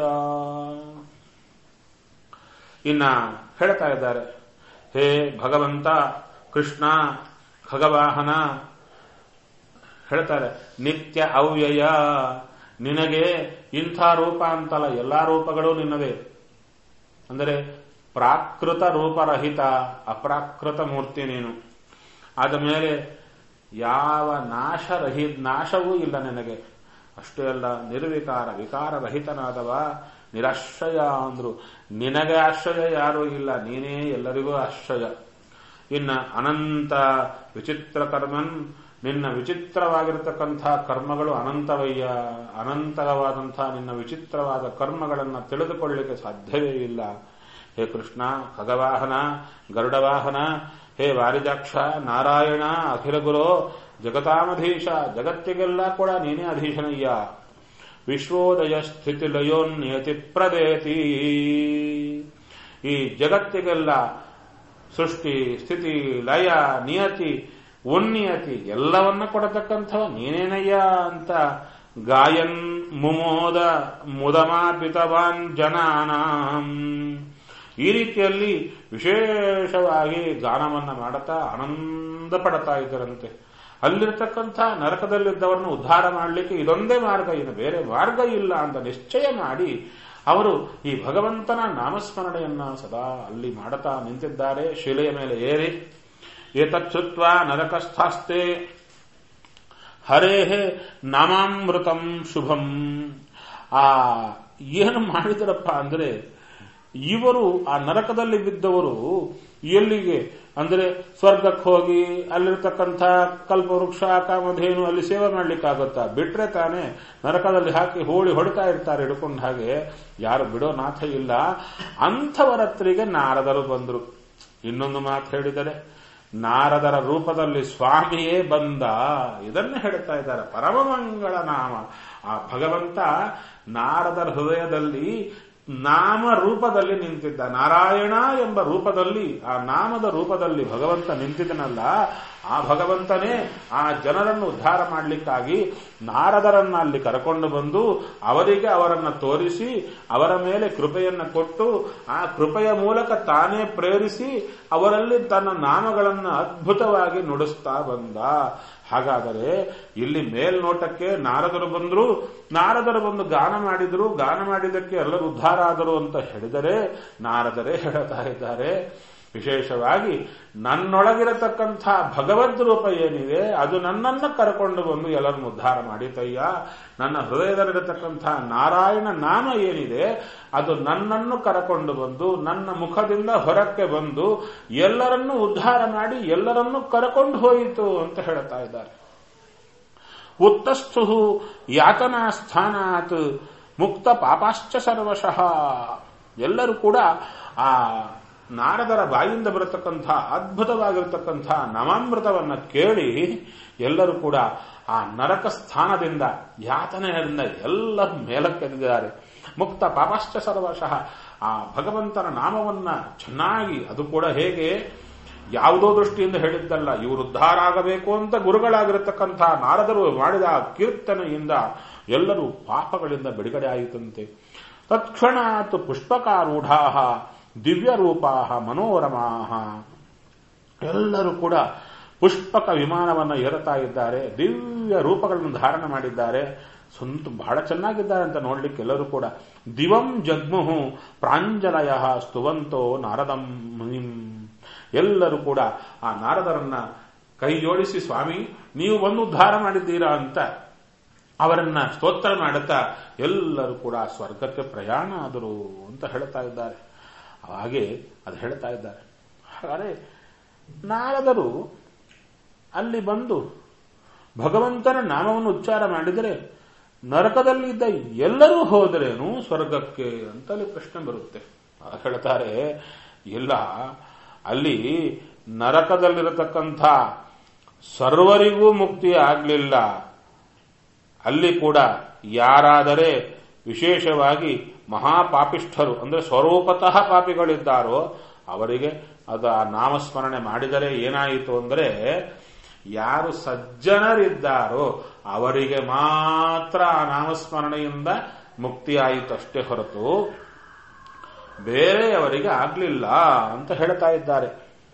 ಇನ್ನ ಹೇಳ್ತಾ ಇದ್ದಾರೆ ಹೇ ಭಗವಂತ ಕೃಷ್ಣ ಖಗವಾಹನ ಹೇಳ್ತಾರೆ ನಿತ್ಯ ಅವ್ಯಯ ನಿನಗೆ ಇಂಥ ರೂಪ ಅಂತಲ್ಲ ಎಲ್ಲಾ ರೂಪಗಳು ನಿನ್ನವೇ ಅಂದರೆ ಪ್ರಾಕೃತ ರೂಪರಹಿತ ಅಪ್ರಾಕೃತ ಮೂರ್ತಿ ನೀನು ಆದ ಮೇಲೆ ಯಾವ ನಾಶರಹಿ ನಾಶವೂ ಇಲ್ಲ ನಿನಗೆ ಅಷ್ಟೇ ಅಲ್ಲ ನಿರ್ವಿಕಾರ ವಿಕಾರರಹಿತನಾದವ ನಿರಾಶ್ರಯ ಅಂದ್ರು ನಿನಗೆ ಆಶ್ರಯ ಯಾರೂ ಇಲ್ಲ ನೀನೇ ಎಲ್ಲರಿಗೂ ಆಶ್ರಯ ಇನ್ನ ಅನಂತ ವಿಚಿತ್ರ ಕರ್ಮನ್ ನಿನ್ನ ವಿಚಿತ್ರವಾಗಿರತಕ್ಕಂಥ ಕರ್ಮಗಳು ಅನಂತವಯ್ಯ ಅನಂತವಾದಂಥ ನಿನ್ನ ವಿಚಿತ್ರವಾದ ಕರ್ಮಗಳನ್ನು ತಿಳಿದುಕೊಳ್ಳಲಿಕ್ಕೆ ಸಾಧ್ಯವೇ ಇಲ್ಲ ಹೇ ಕೃಷ್ಣ ಖಗವಾಹನ ಗರುಡವಾಹನ ಹೇ ವಾರಿಜಾಕ್ಷ ನಾರಾಯಣ ಅಖಿಲ ಗುರು ಜಗತಾಮಧೀಶ ಜಗತ್ತಿಗೆಲ್ಲ ಕೂಡ ನೀನೇ ಅಧೀಶನಯ್ಯ ವಿಶ್ವೋದಯ ಸ್ಥಿತಿ ಲಯೋನ್ಯತಿ ಪ್ರದೇತಿ ಈ ಜಗತ್ತಿಗೆಲ್ಲ ಸೃಷ್ಟಿ ಸ್ಥಿತಿ ಲಯ ನಿಯತಿ ಉನ್ನಿಯತಿ ಎಲ್ಲವನ್ನ ಕೊಡತಕ್ಕಂಥವ ನೀನೇನಯ್ಯ ಅಂತ ಗಾಯನ್ ಮುಮೋದ ಮುದಮಾಪಿತವಾನ್ ಜನಾನಾಂ ಈ ರೀತಿಯಲ್ಲಿ ವಿಶೇಷವಾಗಿ ಗಾನವನ್ನ ಮಾಡುತ್ತಾ ಆನಂದ ಪಡ್ತಾ ಇದ್ದರಂತೆ ಅಲ್ಲಿರ್ತಕ್ಕಂಥ ನರಕದಲ್ಲಿದ್ದವರನ್ನು ಉದ್ಧಾರ ಮಾಡಲಿಕ್ಕೆ ಇದೊಂದೇ ಮಾರ್ಗ ಇನ್ನು ಬೇರೆ ಮಾರ್ಗ ಇಲ್ಲ ಅಂತ ನಿಶ್ಚಯ ಮಾಡಿ ಅವರು ಈ ಭಗವಂತನ ನಾಮಸ್ಮರಣೆಯನ್ನ ಸದಾ ಅಲ್ಲಿ ಮಾಡುತ್ತಾ ನಿಂತಿದ್ದಾರೆ ಶಿಲೆಯ ಮೇಲೆ ಏರಿ ಏತಚ್ಛುತ್ವ ನರಕಸ್ಥಾಸ್ತೆ ಹರೇಹೇ ನಾಮಾಮೃತಂ ಶುಭಂ ಆ ಏನು ಮಾಡಿದರಪ್ಪ ಅಂದ್ರೆ ಇವರು ಆ ನರಕದಲ್ಲಿ ಬಿದ್ದವರು ಎಲ್ಲಿಗೆ ಅಂದ್ರೆ ಸ್ವರ್ಗಕ್ಕೆ ಹೋಗಿ ಅಲ್ಲಿರ್ತಕ್ಕಂಥ ಕಲ್ಪವೃಕ್ಷ ಕಾಮಧೇನು ಅಲ್ಲಿ ಸೇವೆ ಮಾಡ್ಲಿಕ್ಕಾಗುತ್ತಾ ಬಿಟ್ರೆ ತಾನೇ ನರಕದಲ್ಲಿ ಹಾಕಿ ಹೋಳಿ ಹೊಡಿತಾ ಇರ್ತಾರೆ ಹಿಡ್ಕೊಂಡ ಹಾಗೆ ಯಾರು ಬಿಡೋ ನಾಥ ಇಲ್ಲ ಅಂಥವರತ್ರಿಗೆ ನಾರದರು ಬಂದರು ಇನ್ನೊಂದು ಮಾತು ಹೇಳಿದರೆ ನಾರದರ ರೂಪದಲ್ಲಿ ಸ್ವಾಮಿಯೇ ಬಂದ ಇದನ್ನೇ ಹೇಳ್ತಾ ಇದ್ದಾರೆ ಪರಮಮಂಗಳ ನಾಮ ಆ ಭಗವಂತ ನಾರದರ ಹೃದಯದಲ್ಲಿ ನಾಮ ರೂಪದಲ್ಲಿ ನಿಂತಿದ್ದ ನಾರಾಯಣ ಎಂಬ ರೂಪದಲ್ಲಿ ಆ ನಾಮದ ರೂಪದಲ್ಲಿ ಭಗವಂತ ನಿಂತಿದ್ದನಲ್ಲ ಆ ಭಗವಂತನೇ ಆ ಜನರನ್ನು ಉದ್ಧಾರ ಮಾಡಲಿಕ್ಕಾಗಿ ನಾರದರನ್ನ ಅಲ್ಲಿ ಕರಕೊಂಡು ಬಂದು ಅವರಿಗೆ ಅವರನ್ನ ತೋರಿಸಿ ಅವರ ಮೇಲೆ ಕೃಪೆಯನ್ನ ಕೊಟ್ಟು ಆ ಕೃಪೆಯ ಮೂಲಕ ತಾನೇ ಪ್ರೇರಿಸಿ ಅವರಲ್ಲಿ ತನ್ನ ನಾಮಗಳನ್ನು ಅದ್ಭುತವಾಗಿ ನುಡಿಸ್ತಾ ಬಂದ ಹಾಗಾದರೆ ಇಲ್ಲಿ ಮೇಲ್ನೋಟಕ್ಕೆ ನಾರದರು ಬಂದ್ರು ನಾರದರು ಬಂದು ಗಾನ ಮಾಡಿದ್ರು ಗಾನ ಮಾಡಿದ್ದಕ್ಕೆ ಎಲ್ಲರೂ ಉದ್ಧಾರ ಆದರು ಅಂತ ಹೇಳಿದರೆ ನಾರದರೇ ಹೇಳ್ತಾ ಇದ್ದಾರೆ ವಿಶೇಷವಾಗಿ ನನ್ನೊಳಗಿರತಕ್ಕಂಥ ಭಗವದ್ ರೂಪ ಏನಿದೆ ಅದು ನನ್ನನ್ನ ಕರ್ಕೊಂಡು ಬಂದು ಎಲ್ಲರನ್ನು ಉದ್ಧಾರ ಮಾಡಿತಯ್ಯ ನನ್ನ ಹೃದಯದಲ್ಲಿರತಕ್ಕಂಥ ನಾರಾಯಣ ನಾಮ ಏನಿದೆ ಅದು ನನ್ನನ್ನು ಕರಕೊಂಡು ಬಂದು ನನ್ನ ಮುಖದಿಂದ ಹೊರಕ್ಕೆ ಬಂದು ಎಲ್ಲರನ್ನೂ ಉದ್ಧಾರ ಮಾಡಿ ಎಲ್ಲರನ್ನೂ ಕರಕೊಂಡು ಹೋಯಿತು ಅಂತ ಹೇಳ್ತಾ ಇದ್ದಾರೆ ಉತ್ತಸ್ಥು ಯಾತನಾ ಸ್ಥಾನಾತ್ ಮುಕ್ತ ಪಾಪಾಶ್ಚ ಸರ್ವಶಃ ಎಲ್ಲರೂ ಕೂಡ ಆ ನಾರದರ ಬಾಯಿಂದ ಬರತಕ್ಕಂಥ ಅದ್ಭುತವಾಗಿರತಕ್ಕಂಥ ನವಾಮೃತವನ್ನ ಕೇಳಿ ಎಲ್ಲರೂ ಕೂಡ ಆ ನರಕ ಸ್ಥಾನದಿಂದ ಯಾತನೆಯಿಂದ ಎಲ್ಲ ಮೇಲಕ್ಕೆದ್ದಿದ್ದಾರೆ ಮುಕ್ತ ಪಾಪಾಶ್ಚ ಸರ್ವಶಃ ಆ ಭಗವಂತನ ನಾಮವನ್ನ ಚೆನ್ನಾಗಿ ಅದು ಕೂಡ ಹೇಗೆ ಯಾವುದೋ ದೃಷ್ಟಿಯಿಂದ ಹೇಳಿದ್ದಲ್ಲ ಇವರು ಉದ್ಧಾರ ಆಗಬೇಕು ಅಂತ ಗುರುಗಳಾಗಿರತಕ್ಕಂಥ ನಾರದರು ಮಾಡಿದ ಕೀರ್ತನೆಯಿಂದ ಎಲ್ಲರೂ ಪಾಪಗಳಿಂದ ಬಿಡುಗಡೆ ಆಯಿತಂತೆ ತತ್ಕ್ಷಣಾತ್ ಪುಷ್ಪಕಾರೂಢಾ ದಿವ್ಯ ರೂಪಾ ಮನೋರಮಾ ಎಲ್ಲರೂ ಕೂಡ ಪುಷ್ಪಕ ವಿಮಾನವನ್ನು ಏರುತ್ತಾ ಇದ್ದಾರೆ ದಿವ್ಯ ರೂಪಗಳನ್ನು ಧಾರಣ ಮಾಡಿದ್ದಾರೆ ಸ್ವಂತ ಬಹಳ ಚೆನ್ನಾಗಿದ್ದಾರೆ ಅಂತ ನೋಡ್ಲಿಕ್ಕೆ ಎಲ್ಲರೂ ಕೂಡ ದಿವಂ ಜಗ್ಮುಹು ಪ್ರಾಂಜಲಯ ಸ್ತುವಂತೋ ನಾರದಂ ಮುನಿಂ ಎಲ್ಲರೂ ಕೂಡ ಆ ನಾರದರನ್ನ ಕೈ ಜೋಡಿಸಿ ಸ್ವಾಮಿ ನೀವು ಬಂದು ಉದ್ಧಾರ ಮಾಡಿದ್ದೀರಾ ಅಂತ ಅವರನ್ನ ಸ್ತೋತ್ರ ಮಾಡುತ್ತಾ ಎಲ್ಲರೂ ಕೂಡ ಸ್ವರ್ಗಕ್ಕೆ ಪ್ರಯಾಣ ಆದರು ಅಂತ ಹೇಳ್ತಾ ಇದ್ದಾರೆ ಹಾಗೆ ಅದು ಹೇಳ್ತಾ ಇದ್ದಾರೆ ಹಾಗಾದರೆ ನಾರದರು ಅಲ್ಲಿ ಬಂದು ಭಗವಂತನ ನಾಮವನ್ನು ಉಚ್ಚಾರ ಮಾಡಿದರೆ ನರಕದಲ್ಲಿದ್ದ ಎಲ್ಲರೂ ಹೋದರೇನು ಸ್ವರ್ಗಕ್ಕೆ ಅಂತಲ್ಲಿ ಪ್ರಶ್ನೆ ಬರುತ್ತೆ ಆಗ ಹೇಳ್ತಾರೆ ಇಲ್ಲ ಅಲ್ಲಿ ನರಕದಲ್ಲಿರತಕ್ಕಂಥ ಸರ್ವರಿಗೂ ಮುಕ್ತಿ ಆಗಲಿಲ್ಲ ಅಲ್ಲಿ ಕೂಡ ಯಾರಾದರೆ ವಿಶೇಷವಾಗಿ ಮಹಾಪಾಪಿಷ್ಠರು ಅಂದ್ರೆ ಸ್ವರೂಪತಃ ಪಾಪಿಗಳಿದ್ದಾರೋ ಅವರಿಗೆ ಅದು ಆ ನಾಮಸ್ಮರಣೆ ಮಾಡಿದರೆ ಏನಾಯಿತು ಅಂದರೆ ಯಾರು ಸಜ್ಜನರಿದ್ದಾರೋ ಅವರಿಗೆ ಮಾತ್ರ ಆ ನಾಮಸ್ಮರಣೆಯಿಂದ ಮುಕ್ತಿಯಾಯಿತು ಅಷ್ಟೇ ಹೊರತು ಬೇರೆಯವರಿಗೆ ಆಗ್ಲಿಲ್ಲ ಅಂತ ಹೇಳ್ತಾ ಇದ್ದಾರೆ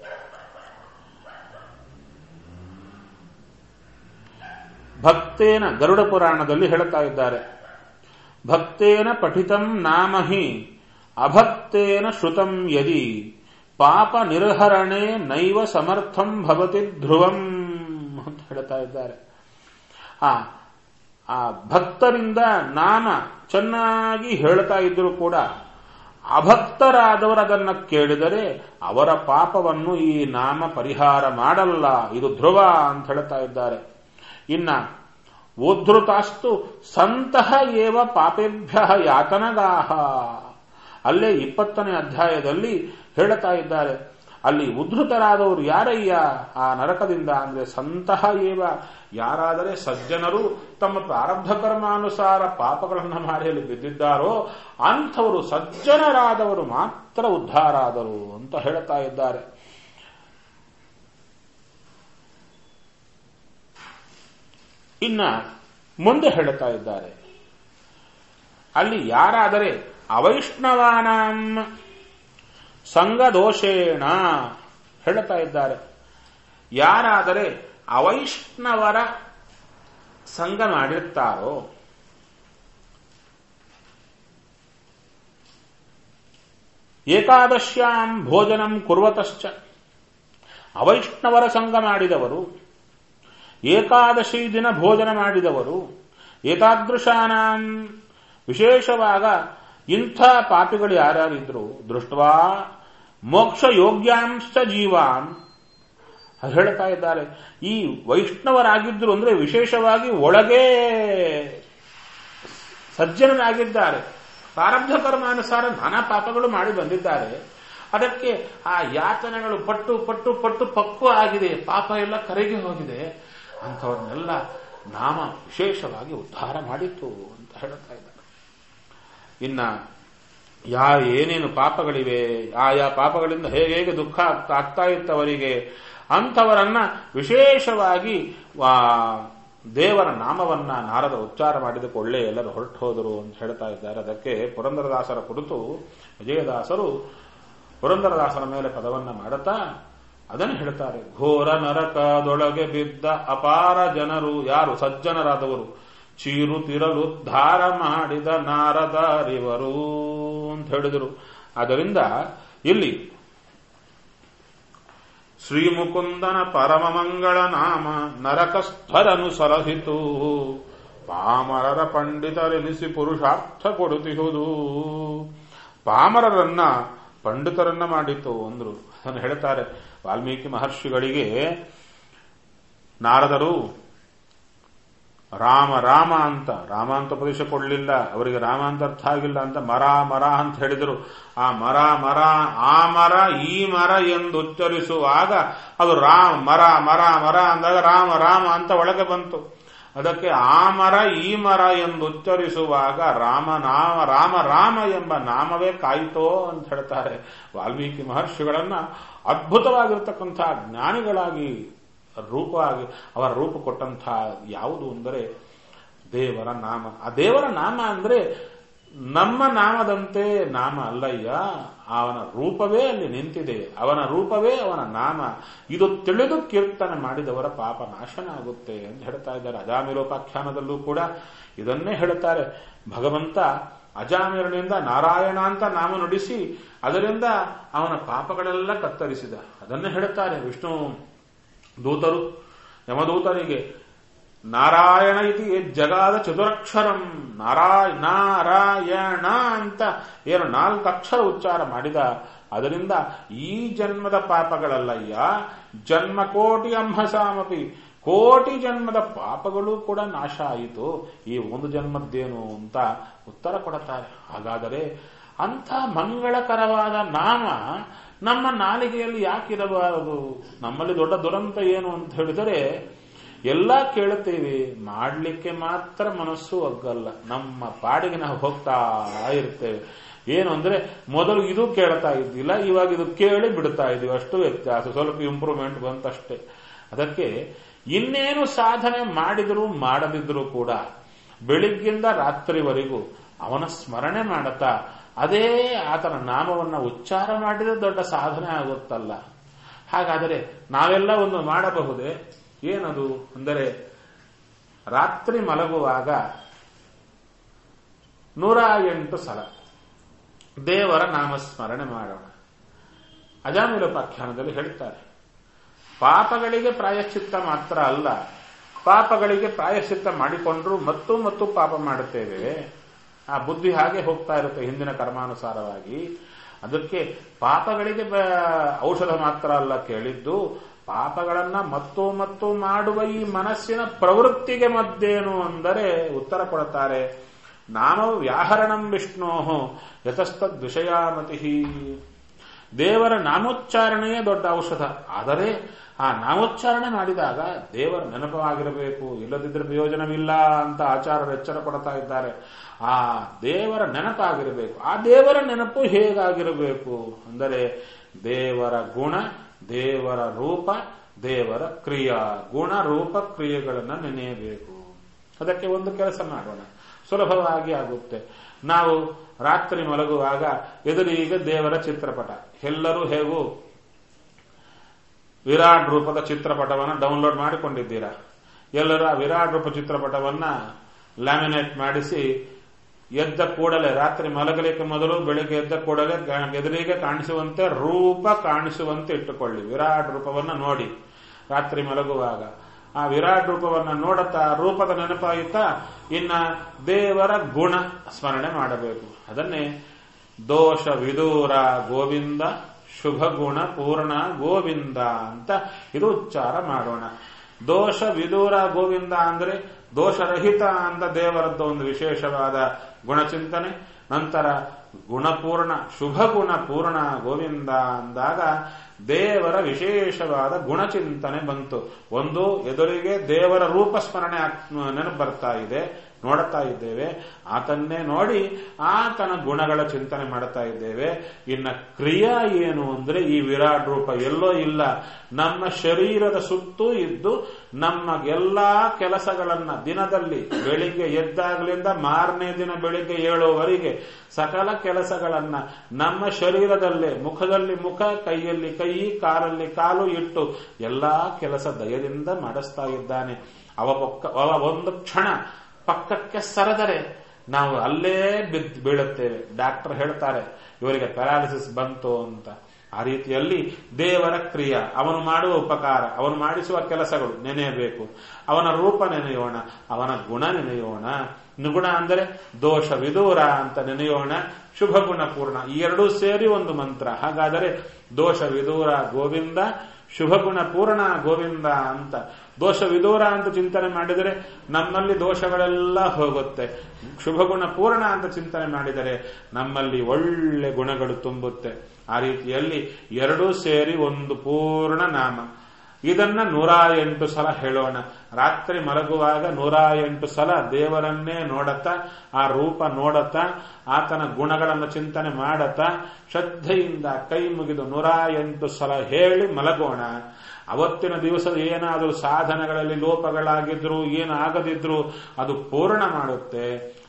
ಭಕ್ತೇನ ಗರುಡ ಪುರಾಣದಲ್ಲಿ ಹೇಳ್ತಾ ಇದ್ದಾರೆ ಭಕ್ತೇನ ಪಠಿತಂ ನಾಮಹಿ ಅಭಕ್ತೇನ ಶ್ರುತಂ ಯದಿ ಪಾಪ ನಿರ್ಹರಣೆ ನೈವ ಸಮರ್ಥಂ ಭವತಿ ಧ್ರುವಂ ಅಂತ ಹೇಳ್ತಾ ಇದ್ದಾರೆ ಆ ಆ ಭಕ್ತರಿಂದ ನಾಮ ಚೆನ್ನಾಗಿ ಹೇಳ್ತಾ ಇದ್ರು ಕೂಡ ಅಭಕ್ತರಾದವರು ಅದನ್ನ ಕೇಳಿದರೆ ಅವರ ಪಾಪವನ್ನು ಈ ನಾಮ ಪರಿಹಾರ ಮಾಡಲ್ಲ ಇದು ಧ್ರುವ ಅಂತ ಹೇಳ್ತಾ ಇದ್ದಾರೆ ಇನ್ನ ಉದ್ಧೃತಾಸ್ತು ಸಂತಹ ಏವ ಪಾಪೇಭ್ಯ ಯಾತನಗಾಹ ಅಲ್ಲೇ ಇಪ್ಪತ್ತನೇ ಅಧ್ಯಾಯದಲ್ಲಿ ಹೇಳ್ತಾ ಇದ್ದಾರೆ ಅಲ್ಲಿ ಉದ್ಧೃತರಾದವರು ಯಾರಯ್ಯ ಆ ನರಕದಿಂದ ಅಂದ್ರೆ ಸಂತಹ ಏವ ಯಾರಾದರೆ ಸಜ್ಜನರು ತಮ್ಮ ಪ್ರಾರಬ್ಧ ಕರ್ಮಾನುಸಾರ ಪಾಪಗಳನ್ನು ಮಾಡಿ ಅಲ್ಲಿ ಬಿದ್ದಿದ್ದಾರೋ ಅಂಥವರು ಸಜ್ಜನರಾದವರು ಮಾತ್ರ ಉದ್ಧಾರ ಆದರು ಅಂತ ಹೇಳ್ತಾ ಇದ್ದಾರೆ ಇನ್ನ ಮುಂದೆ ಹೇಳ್ತಾ ಇದ್ದಾರೆ ಅಲ್ಲಿ ಯಾರಾದರೆ ಅವೈಷ್ಣವಾನಾಂ ಸಂಘದೋಷೇಣ ಹೇಳ್ತಾ ಇದ್ದಾರೆ ಯಾರಾದರೆ ಅವೈಷ್ಣವರ ಸಂಘ ಮಾಡಿರ್ತಾರೋ ಏಕಾದಶ್ಯಾಂ ಭೋಜನಂ ಕುರ್ವತಶ್ಚ ಅವೈಷ್ಣವರ ಸಂಘ ಮಾಡಿದವರು ಏಕಾದಶಿ ದಿನ ಭೋಜನ ಮಾಡಿದವರು ಏತಾದೃಶಾನಾಂ ವಿಶೇಷವಾಗ ಇಂಥ ಪಾಪಿಗಳು ಯಾರ್ಯಾರಿದ್ರು ದೃಷ್ಟವಾ ಮೋಕ್ಷ ಯೋಗ್ಯಾಂಶ ಜೀವಾನ್ ಹೇಳ್ತಾ ಇದ್ದಾರೆ ಈ ವೈಷ್ಣವರಾಗಿದ್ರು ಅಂದ್ರೆ ವಿಶೇಷವಾಗಿ ಒಳಗೆ ಸಜ್ಜನರಾಗಿದ್ದಾರೆ ಪ್ರಾರಬ್ಧ ಕರ್ಮಾನುಸಾರ ನಾನಾ ಪಾಪಗಳು ಮಾಡಿ ಬಂದಿದ್ದಾರೆ ಅದಕ್ಕೆ ಆ ಯಾತನೆಗಳು ಪಟ್ಟು ಪಟ್ಟು ಪಟ್ಟು ಪಕ್ವ ಆಗಿದೆ ಪಾಪ ಎಲ್ಲ ಕರೆಗೆ ಹೋಗಿದೆ ಅಂಥವ್ರನ್ನೆಲ್ಲ ನಾಮ ವಿಶೇಷವಾಗಿ ಉದ್ಧಾರ ಮಾಡಿತ್ತು ಅಂತ ಹೇಳ್ತಾ ಇದ್ದಾರೆ ಇನ್ನ ಯಾ ಏನೇನು ಪಾಪಗಳಿವೆ ಆಯಾ ಪಾಪಗಳಿಂದ ಹೇಗೆ ಹೇಗೆ ದುಃಖ ಆಗ್ತಾ ಆಗ್ತಾ ಇತ್ತವರಿಗೆ ಅಂಥವರನ್ನ ವಿಶೇಷವಾಗಿ ದೇವರ ನಾಮವನ್ನ ನಾರದ ಉಚ್ಚಾರ ಮಾಡಿದಕ್ಕೆ ಒಳ್ಳೆ ಎಲ್ಲರೂ ಹೊರಟು ಹೋದರು ಅಂತ ಹೇಳ್ತಾ ಇದ್ದಾರೆ ಅದಕ್ಕೆ ಪುರಂದರದಾಸರ ಕುರಿತು ವಿಜಯದಾಸರು ಪುರಂದರದಾಸರ ಮೇಲೆ ಪದವನ್ನ ಮಾಡುತ್ತಾ ಅದನ್ನು ಹೇಳ್ತಾರೆ ಘೋರ ನರಕದೊಳಗೆ ಬಿದ್ದ ಅಪಾರ ಜನರು ಯಾರು ಸಜ್ಜನರಾದವರು ಚೀರು ತಿರಲುದ್ಧಾರ ಮಾಡಿದ ನಾರದರಿವರು ಅಂತ ಹೇಳಿದರು ಆದ್ದರಿಂದ ಇಲ್ಲಿ ಶ್ರೀಮುಕುಂದನ ಪರಮಮಂಗಳ ನಾಮ ನರಕಸ್ಥರನು ಸಲಹಿತು ಪಾಮರರ ಪಂಡಿತರೆನಿಸಿ ಪುರುಷಾರ್ಥ ಕೊಡುತ್ತಿಹುದು ಪಾಮರರನ್ನ ಪಂಡಿತರನ್ನ ಮಾಡಿತು ಅಂದ್ರು ಅದನ್ನು ಹೇಳ್ತಾರೆ ವಾಲ್ಮೀಕಿ ಮಹರ್ಷಿಗಳಿಗೆ ನಾರದರು ರಾಮ ರಾಮ ಅಂತ ರಾಮ ಅಂತ ಉಪದೇಶ ಕೊಡಲಿಲ್ಲ ಅವರಿಗೆ ರಾಮ ಅಂತ ಅರ್ಥ ಆಗಿಲ್ಲ ಅಂತ ಮರ ಮರ ಅಂತ ಹೇಳಿದರು ಆ ಮರ ಮರ ಆ ಮರ ಈ ಮರ ಎಂದು ಉಚ್ಚರಿಸುವಾಗ ಅದು ರಾಮ ಮರ ಮರ ಮರ ಅಂದಾಗ ರಾಮ ರಾಮ ಅಂತ ಒಳಗೆ ಬಂತು ಅದಕ್ಕೆ ಆ ಮರ ಈ ಮರ ಎಂದು ಉಚ್ಚರಿಸುವಾಗ ರಾಮ ನಾಮ ರಾಮ ರಾಮ ಎಂಬ ನಾಮವೇ ಕಾಯಿತೋ ಅಂತ ಹೇಳ್ತಾರೆ ವಾಲ್ಮೀಕಿ ಮಹರ್ಷಿಗಳನ್ನ ಅದ್ಭುತವಾಗಿರ್ತಕ್ಕಂಥ ಜ್ಞಾನಿಗಳಾಗಿ ರೂಪವಾಗಿ ಅವರ ರೂಪ ಕೊಟ್ಟಂತಹ ಯಾವುದು ಅಂದರೆ ದೇವರ ನಾಮ ಆ ದೇವರ ನಾಮ ಅಂದ್ರೆ ನಮ್ಮ ನಾಮದಂತೆ ನಾಮ ಅಲ್ಲಯ್ಯ ಅವನ ರೂಪವೇ ಅಲ್ಲಿ ನಿಂತಿದೆ ಅವನ ರೂಪವೇ ಅವನ ನಾಮ ಇದು ತಿಳಿದು ಕೀರ್ತನೆ ಮಾಡಿದವರ ಪಾಪ ನಾಶನ ಆಗುತ್ತೆ ಅಂತ ಹೇಳ್ತಾ ಇದ್ದಾರೆ ಅಜಾಮಿರೋಪಾಖ್ಯಾನದಲ್ಲೂ ಕೂಡ ಇದನ್ನೇ ಹೇಳ್ತಾರೆ ಭಗವಂತ ಅಜಾಮಿರನಿಂದ ನಾರಾಯಣ ಅಂತ ನಾಮ ನುಡಿಸಿ ಅದರಿಂದ ಅವನ ಪಾಪಗಳೆಲ್ಲ ಕತ್ತರಿಸಿದ ಅದನ್ನೇ ಹೇಳುತ್ತಾರೆ ವಿಷ್ಣು ದೂತರು ಯಮದೂತನಿಗೆ ನಾರಾಯಣ ಇತಿ ಜಗಾದ ಚತುರಕ್ಷರಂ ನಾರಾಯ ನಾರಾಯಣ ಅಂತ ಏನು ನಾಲ್ಕು ಅಕ್ಷರ ಉಚ್ಚಾರ ಮಾಡಿದ ಅದರಿಂದ ಈ ಜನ್ಮದ ಪಾಪಗಳಲ್ಲಯ್ಯ ಜನ್ಮ ಕೋಟಿ ಅಂಹಸಾಮಪಿ ಕೋಟಿ ಜನ್ಮದ ಪಾಪಗಳು ಕೂಡ ನಾಶ ಆಯಿತು ಈ ಒಂದು ಜನ್ಮದ್ದೇನು ಅಂತ ಉತ್ತರ ಕೊಡುತ್ತಾರೆ ಹಾಗಾದರೆ ಅಂಥ ಮಂಗಳಕರವಾದ ನಾಮ ನಮ್ಮ ನಾಲಿಗೆಯಲ್ಲಿ ಯಾಕಿರಬಾರದು ನಮ್ಮಲ್ಲಿ ದೊಡ್ಡ ದುರಂತ ಏನು ಅಂತ ಹೇಳಿದರೆ ಎಲ್ಲ ಕೇಳುತ್ತೇವೆ ಮಾಡಲಿಕ್ಕೆ ಮಾತ್ರ ಮನಸ್ಸು ಒಗ್ಗಲ್ಲ ನಮ್ಮ ಪಾಡಿಗೆ ನಾವು ಹೋಗ್ತಾ ಇರ್ತೇವೆ ಏನು ಅಂದ್ರೆ ಮೊದಲು ಇದು ಕೇಳ್ತಾ ಇದ್ದಿಲ್ಲ ಇವಾಗ ಇದು ಕೇಳಿ ಬಿಡ್ತಾ ಇದೀವಿ ಅಷ್ಟು ವ್ಯತ್ಯಾಸ ಸ್ವಲ್ಪ ಇಂಪ್ರೂವ್ಮೆಂಟ್ ಬಂತಷ್ಟೇ ಅದಕ್ಕೆ ಇನ್ನೇನು ಸಾಧನೆ ಮಾಡಿದರೂ ಮಾಡದಿದ್ರೂ ಕೂಡ ಬೆಳಿಗ್ಗಿಂದ ರಾತ್ರಿವರೆಗೂ ಅವನ ಸ್ಮರಣೆ ಮಾಡುತ್ತಾ ಅದೇ ಆತನ ನಾಮವನ್ನು ಉಚ್ಚಾರ ಮಾಡಿದ್ರೆ ದೊಡ್ಡ ಸಾಧನೆ ಆಗುತ್ತಲ್ಲ ಹಾಗಾದರೆ ನಾವೆಲ್ಲ ಒಂದು ಮಾಡಬಹುದೇ ಏನದು ಅಂದರೆ ರಾತ್ರಿ ಮಲಗುವಾಗ ನೂರ ಎಂಟು ಸಲ ದೇವರ ನಾಮಸ್ಮರಣೆ ಮಾಡೋಣ ಅಜಾಮಿಲೋಪಾಖ್ಯಾನದಲ್ಲಿ ಹೇಳ್ತಾರೆ ಪಾಪಗಳಿಗೆ ಪ್ರಾಯಶ್ಚಿತ್ತ ಮಾತ್ರ ಅಲ್ಲ ಪಾಪಗಳಿಗೆ ಪ್ರಾಯಶ್ಚಿತ್ತ ಮಾಡಿಕೊಂಡ್ರು ಮತ್ತು ಮತ್ತು ಪಾಪ ಮಾಡುತ್ತೇವೆ ಆ ಬುದ್ಧಿ ಹಾಗೆ ಹೋಗ್ತಾ ಇರುತ್ತೆ ಹಿಂದಿನ ಕರ್ಮಾನುಸಾರವಾಗಿ ಅದಕ್ಕೆ ಪಾಪಗಳಿಗೆ ಔಷಧ ಮಾತ್ರ ಅಲ್ಲ ಕೇಳಿದ್ದು ಪಾಪಗಳನ್ನ ಮತ್ತು ಮತ್ತು ಮಾಡುವ ಈ ಮನಸ್ಸಿನ ಪ್ರವೃತ್ತಿಗೆ ಮದ್ದೇನು ಅಂದರೆ ಉತ್ತರ ಕೊಡುತ್ತಾರೆ ನಾಮ ವ್ಯಾಹರಣಂ ವಿಷ್ಣೋ ಯತಸ್ತದ್ ವಿಷಯಾಮತಿ ದೇವರ ನಾಮೋಚ್ಚಾರಣೆಯೇ ದೊಡ್ಡ ಔಷಧ ಆದರೆ ಆ ನಾಮೋಚ್ಚಾರಣೆ ಮಾಡಿದಾಗ ದೇವರ ನೆನಪವಾಗಿರಬೇಕು ಇಲ್ಲದಿದ್ದರೆ ಪ್ರಯೋಜನವಿಲ್ಲ ಅಂತ ಆಚಾರ್ಯರು ಎಚ್ಚರ ಕೊಡ್ತಾ ಇದ್ದಾರೆ ಆ ದೇವರ ನೆನಪಾಗಿರಬೇಕು ಆ ದೇವರ ನೆನಪು ಹೇಗಾಗಿರಬೇಕು ಅಂದರೆ ದೇವರ ಗುಣ ದೇವರ ರೂಪ ದೇವರ ಕ್ರಿಯಾ ಗುಣ ರೂಪ ಕ್ರಿಯೆಗಳನ್ನು ನೆನೆಯಬೇಕು ಅದಕ್ಕೆ ಒಂದು ಕೆಲಸ ಮಾಡೋಣ ಸುಲಭವಾಗಿ ಆಗುತ್ತೆ ನಾವು ರಾತ್ರಿ ಮಲಗುವಾಗ ಎದುರಿಗೆ ದೇವರ ಚಿತ್ರಪಟ ಎಲ್ಲರೂ ಹೇಗೂ ವಿರಾಟ್ ರೂಪದ ಚಿತ್ರಪಟವನ್ನು ಡೌನ್ಲೋಡ್ ಮಾಡಿಕೊಂಡಿದ್ದೀರಾ ಎಲ್ಲರೂ ಆ ವಿರಾಟ್ ರೂಪ ಚಿತ್ರಪಟವನ್ನ ಲ್ಯಾಮಿನೇಟ್ ಮಾಡಿಸಿ ಎದ್ದ ಕೂಡಲೇ ರಾತ್ರಿ ಮಲಗಲಿಕ್ಕೆ ಮೊದಲು ಬೆಳಿಗ್ಗೆ ಎದ್ದ ಕೂಡಲೇ ಎದುರಿಗೆ ಕಾಣಿಸುವಂತೆ ರೂಪ ಕಾಣಿಸುವಂತೆ ಇಟ್ಟುಕೊಳ್ಳಿ ವಿರಾಟ್ ರೂಪವನ್ನ ನೋಡಿ ರಾತ್ರಿ ಮಲಗುವಾಗ ಆ ವಿರಾಟ್ ರೂಪವನ್ನ ನೋಡುತ್ತಾ ರೂಪದ ನೆನಪಾಯಿತಾ ಇನ್ನ ದೇವರ ಗುಣ ಸ್ಮರಣೆ ಮಾಡಬೇಕು ಅದನ್ನೇ ದೋಷ ವಿದೂರ ಗೋವಿಂದ ಶುಭ ಗುಣ ಪೂರ್ಣ ಗೋವಿಂದ ಅಂತ ಇದು ಉಚ್ಚಾರ ಮಾಡೋಣ ದೋಷ ವಿದೂರ ಗೋವಿಂದ ಅಂದ್ರೆ ದೋಷರಹಿತ ಅಂತ ದೇವರದ್ದು ಒಂದು ವಿಶೇಷವಾದ ಗುಣಚಿಂತನೆ ನಂತರ ಗುಣಪೂರ್ಣ ಶುಭ ಗುಣ ಪೂರ್ಣ ಗೋವಿಂದ ಅಂದಾಗ ದೇವರ ವಿಶೇಷವಾದ ಗುಣಚಿಂತನೆ ಬಂತು ಒಂದು ಎದುರಿಗೆ ದೇವರ ರೂಪ ಸ್ಮರಣೆ ನೆನಪು ಬರ್ತಾ ಇದೆ ನೋಡುತ್ತಾ ಇದ್ದೇವೆ ಆತನ್ನೇ ನೋಡಿ ಆತನ ಗುಣಗಳ ಚಿಂತನೆ ಮಾಡ್ತಾ ಇದ್ದೇವೆ ಇನ್ನ ಕ್ರಿಯಾ ಏನು ಅಂದ್ರೆ ಈ ವಿರಾಟ್ ರೂಪ ಎಲ್ಲೋ ಇಲ್ಲ ನಮ್ಮ ಶರೀರದ ಸುತ್ತೂ ಇದ್ದು ನಮ್ಮ ಎಲ್ಲಾ ಕೆಲಸಗಳನ್ನ ದಿನದಲ್ಲಿ ಬೆಳಿಗ್ಗೆ ಎದ್ದಾಗಲಿಂದ ಮಾರನೇ ದಿನ ಬೆಳಿಗ್ಗೆ ಏಳುವರೆಗೆ ಸಕಲ ಕೆಲಸಗಳನ್ನ ನಮ್ಮ ಶರೀರದಲ್ಲೇ ಮುಖದಲ್ಲಿ ಮುಖ ಕೈಯಲ್ಲಿ ಕೈ ಕಾಲಲ್ಲಿ ಕಾಲು ಇಟ್ಟು ಎಲ್ಲಾ ಕೆಲಸ ದಯದಿಂದ ಮಾಡಿಸ್ತಾ ಇದ್ದಾನೆ ಅವ ಅವ ಒಂದು ಕ್ಷಣ ಪಕ್ಕಕ್ಕೆ ಸರದರೆ ನಾವು ಅಲ್ಲೇ ಬಿದ್ದು ಬೀಳುತ್ತೇವೆ ಡಾಕ್ಟರ್ ಹೇಳ್ತಾರೆ ಇವರಿಗೆ ಪ್ಯಾರಾಲಿಸಿಸ್ ಬಂತು ಅಂತ ಆ ರೀತಿಯಲ್ಲಿ ದೇವರ ಕ್ರಿಯೆ ಅವನು ಮಾಡುವ ಉಪಕಾರ ಅವನು ಮಾಡಿಸುವ ಕೆಲಸಗಳು ನೆನೆಯಬೇಕು ಅವನ ರೂಪ ನೆನೆಯೋಣ ಅವನ ಗುಣ ನೆನೆಯೋಣ ನಿಗುಣ ಅಂದರೆ ದೋಷ ವಿದೂರ ಅಂತ ನೆನೆಯೋಣ ಶುಭ ಗುಣ ಪೂರ್ಣ ಈ ಎರಡೂ ಸೇರಿ ಒಂದು ಮಂತ್ರ ಹಾಗಾದರೆ ದೋಷ ವಿದೂರ ಗೋವಿಂದ ಶುಭ ಗುಣ ಪೂರ್ಣ ಗೋವಿಂದ ಅಂತ ದೋಷ ವಿದೂರ ಅಂತ ಚಿಂತನೆ ಮಾಡಿದರೆ ನಮ್ಮಲ್ಲಿ ದೋಷಗಳೆಲ್ಲ ಹೋಗುತ್ತೆ ಶುಭ ಗುಣ ಪೂರ್ಣ ಅಂತ ಚಿಂತನೆ ಮಾಡಿದರೆ ನಮ್ಮಲ್ಲಿ ಒಳ್ಳೆ ಗುಣಗಳು ತುಂಬುತ್ತೆ ಆ ರೀತಿಯಲ್ಲಿ ಎರಡೂ ಸೇರಿ ಒಂದು ಪೂರ್ಣ ನಾಮ ಇದನ್ನ ನೂರ ಎಂಟು ಸಲ ಹೇಳೋಣ ರಾತ್ರಿ ಮಲಗುವಾಗ ನೂರ ಎಂಟು ಸಲ ದೇವರನ್ನೇ ನೋಡತಾ ಆ ರೂಪ ನೋಡತಾ ಆತನ ಗುಣಗಳನ್ನು ಚಿಂತನೆ ಮಾಡತಾ ಶ್ರದ್ಧೆಯಿಂದ ಕೈ ಮುಗಿದು ನೂರ ಎಂಟು ಸಲ ಹೇಳಿ ಮಲಗೋಣ ಅವತ್ತಿನ ದಿವಸದ ಏನಾದರೂ ಸಾಧನೆಗಳಲ್ಲಿ ಲೋಪಗಳಾಗಿದ್ರು ಏನಾಗದಿದ್ರು ಅದು ಪೂರ್ಣ ಮಾಡುತ್ತೆ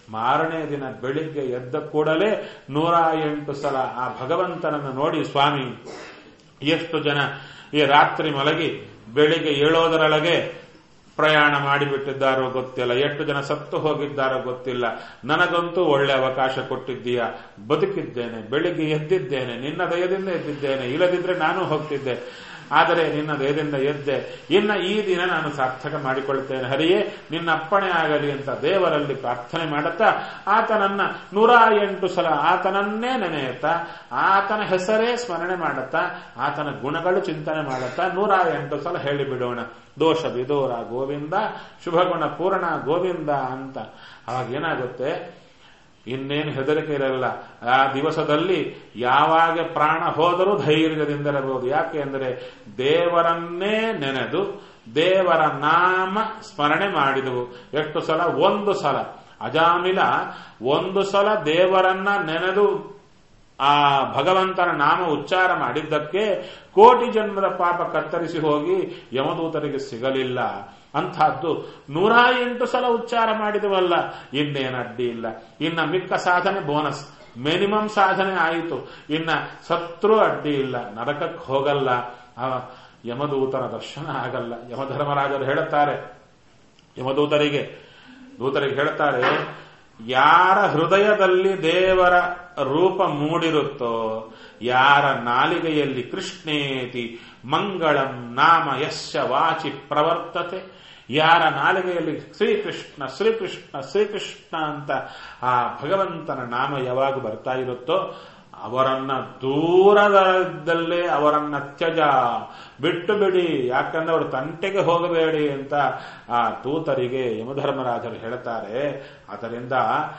ಮಾರನೇ ದಿನ ಬೆಳಿಗ್ಗೆ ಎದ್ದ ಕೂಡಲೇ ನೂರ ಎಂಟು ಸಲ ಆ ಭಗವಂತನನ್ನು ನೋಡಿ ಸ್ವಾಮಿ ಎಷ್ಟು ಜನ ಈ ರಾತ್ರಿ ಮಲಗಿ ಬೆಳಿಗ್ಗೆ ಏಳೋದರೊಳಗೆ ಪ್ರಯಾಣ ಮಾಡಿಬಿಟ್ಟಿದ್ದಾರೋ ಗೊತ್ತಿಲ್ಲ ಎಷ್ಟು ಜನ ಸತ್ತು ಹೋಗಿದ್ದಾರೋ ಗೊತ್ತಿಲ್ಲ ನನಗಂತೂ ಒಳ್ಳೆ ಅವಕಾಶ ಕೊಟ್ಟಿದ್ದೀಯಾ ಬದುಕಿದ್ದೇನೆ ಬೆಳಿಗ್ಗೆ ಎದ್ದಿದ್ದೇನೆ ನಿನ್ನ ದಯದಿಂದ ಎದ್ದಿದ್ದೇನೆ ಇಲ್ಲದಿದ್ರೆ ನಾನು ಹೋಗ್ತಿದ್ದೆ ಆದರೆ ನಿನ್ನ ದಯದಿಂದ ಎದ್ದೆ ಇನ್ನ ಈ ದಿನ ನಾನು ಸಾರ್ಥಕ ಮಾಡಿಕೊಳ್ತೇನೆ ಹರಿಯೇ ನಿನ್ನ ಅಪ್ಪಣೆ ಆಗಲಿ ಅಂತ ದೇವರಲ್ಲಿ ಪ್ರಾರ್ಥನೆ ಮಾಡುತ್ತಾ ಆತನನ್ನ ನೂರ ಎಂಟು ಸಲ ಆತನನ್ನೇ ನೆನೆಯುತ್ತಾ ಆತನ ಹೆಸರೇ ಸ್ಮರಣೆ ಮಾಡುತ್ತಾ ಆತನ ಗುಣಗಳು ಚಿಂತನೆ ಮಾಡುತ್ತಾ ನೂರ ಎಂಟು ಸಲ ಹೇಳಿಬಿಡೋಣ ದೋಷ ವಿದೂರ ಗೋವಿಂದ ಶುಭಗುಣ ಪೂರ್ಣ ಗೋವಿಂದ ಅಂತ ಅವಾಗ ಏನಾಗುತ್ತೆ ಇನ್ನೇನು ಹೆದರಿಕೆ ಇರಲ್ಲ ಆ ದಿವಸದಲ್ಲಿ ಯಾವಾಗ ಪ್ರಾಣ ಹೋದರೂ ಧೈರ್ಯದಿಂದಿರಬಹುದು ಯಾಕೆ ಅಂದರೆ ದೇವರನ್ನೇ ನೆನೆದು ದೇವರ ನಾಮ ಸ್ಮರಣೆ ಮಾಡಿದವು ಎಷ್ಟು ಸಲ ಒಂದು ಸಲ ಅಜಾಮಿಲ ಒಂದು ಸಲ ದೇವರನ್ನ ನೆನೆದು ಆ ಭಗವಂತನ ನಾಮ ಉಚ್ಚಾರ ಮಾಡಿದ್ದಕ್ಕೆ ಕೋಟಿ ಜನ್ಮದ ಪಾಪ ಕತ್ತರಿಸಿ ಹೋಗಿ ಯಮದೂತರಿಗೆ ಸಿಗಲಿಲ್ಲ ಅಂಥದ್ದು ನೂರ ಎಂಟು ಸಲ ಉಚ್ಚಾರ ಮಾಡಿದವಲ್ಲ ಇನ್ನೇನು ಅಡ್ಡಿ ಇಲ್ಲ ಇನ್ನ ಮಿಕ್ಕ ಸಾಧನೆ ಬೋನಸ್ ಮಿನಿಮಮ್ ಸಾಧನೆ ಆಯಿತು ಇನ್ನ ಸತ್ರು ಅಡ್ಡಿ ಇಲ್ಲ ನರಕಕ್ಕೆ ಹೋಗಲ್ಲ ಆ ಯಮದೂತನ ದರ್ಶನ ಆಗಲ್ಲ ಯಮಧರ್ಮರಾಜರು ಹೇಳುತ್ತಾರೆ ಯಮದೂತರಿಗೆ ದೂತರಿಗೆ ಹೇಳ್ತಾರೆ ಯಾರ ಹೃದಯದಲ್ಲಿ ದೇವರ ರೂಪ ಮೂಡಿರುತ್ತೋ ಯಾರ ನಾಲಿಗೆಯಲ್ಲಿ ಕೃಷ್ಣೇತಿ ಮಂಗಳಂ ನಾಮ ಯಸ್ಯ ವಾಚಿ ಪ್ರವರ್ತತೆ ಯಾರ ನಾಲಿಗೆಯಲ್ಲಿ ಶ್ರೀಕೃಷ್ಣ ಶ್ರೀಕೃಷ್ಣ ಶ್ರೀಕೃಷ್ಣ ಅಂತ ಆ ಭಗವಂತನ ನಾಮ ಯಾವಾಗ ಬರ್ತಾ ಇರುತ್ತೋ ಅವರನ್ನ ದೂರದಲ್ಲೇ ಅವರನ್ನ ತ್ಯಜ ಬಿಟ್ಟು ಬಿಡಿ ಯಾಕಂದ್ರೆ ಅವರು ತಂಟೆಗೆ ಹೋಗಬೇಡಿ ಅಂತ ಆ ದೂತರಿಗೆ ಯಮಧರ್ಮರಾಜರು ಹೇಳ್ತಾರೆ ಅದರಿಂದ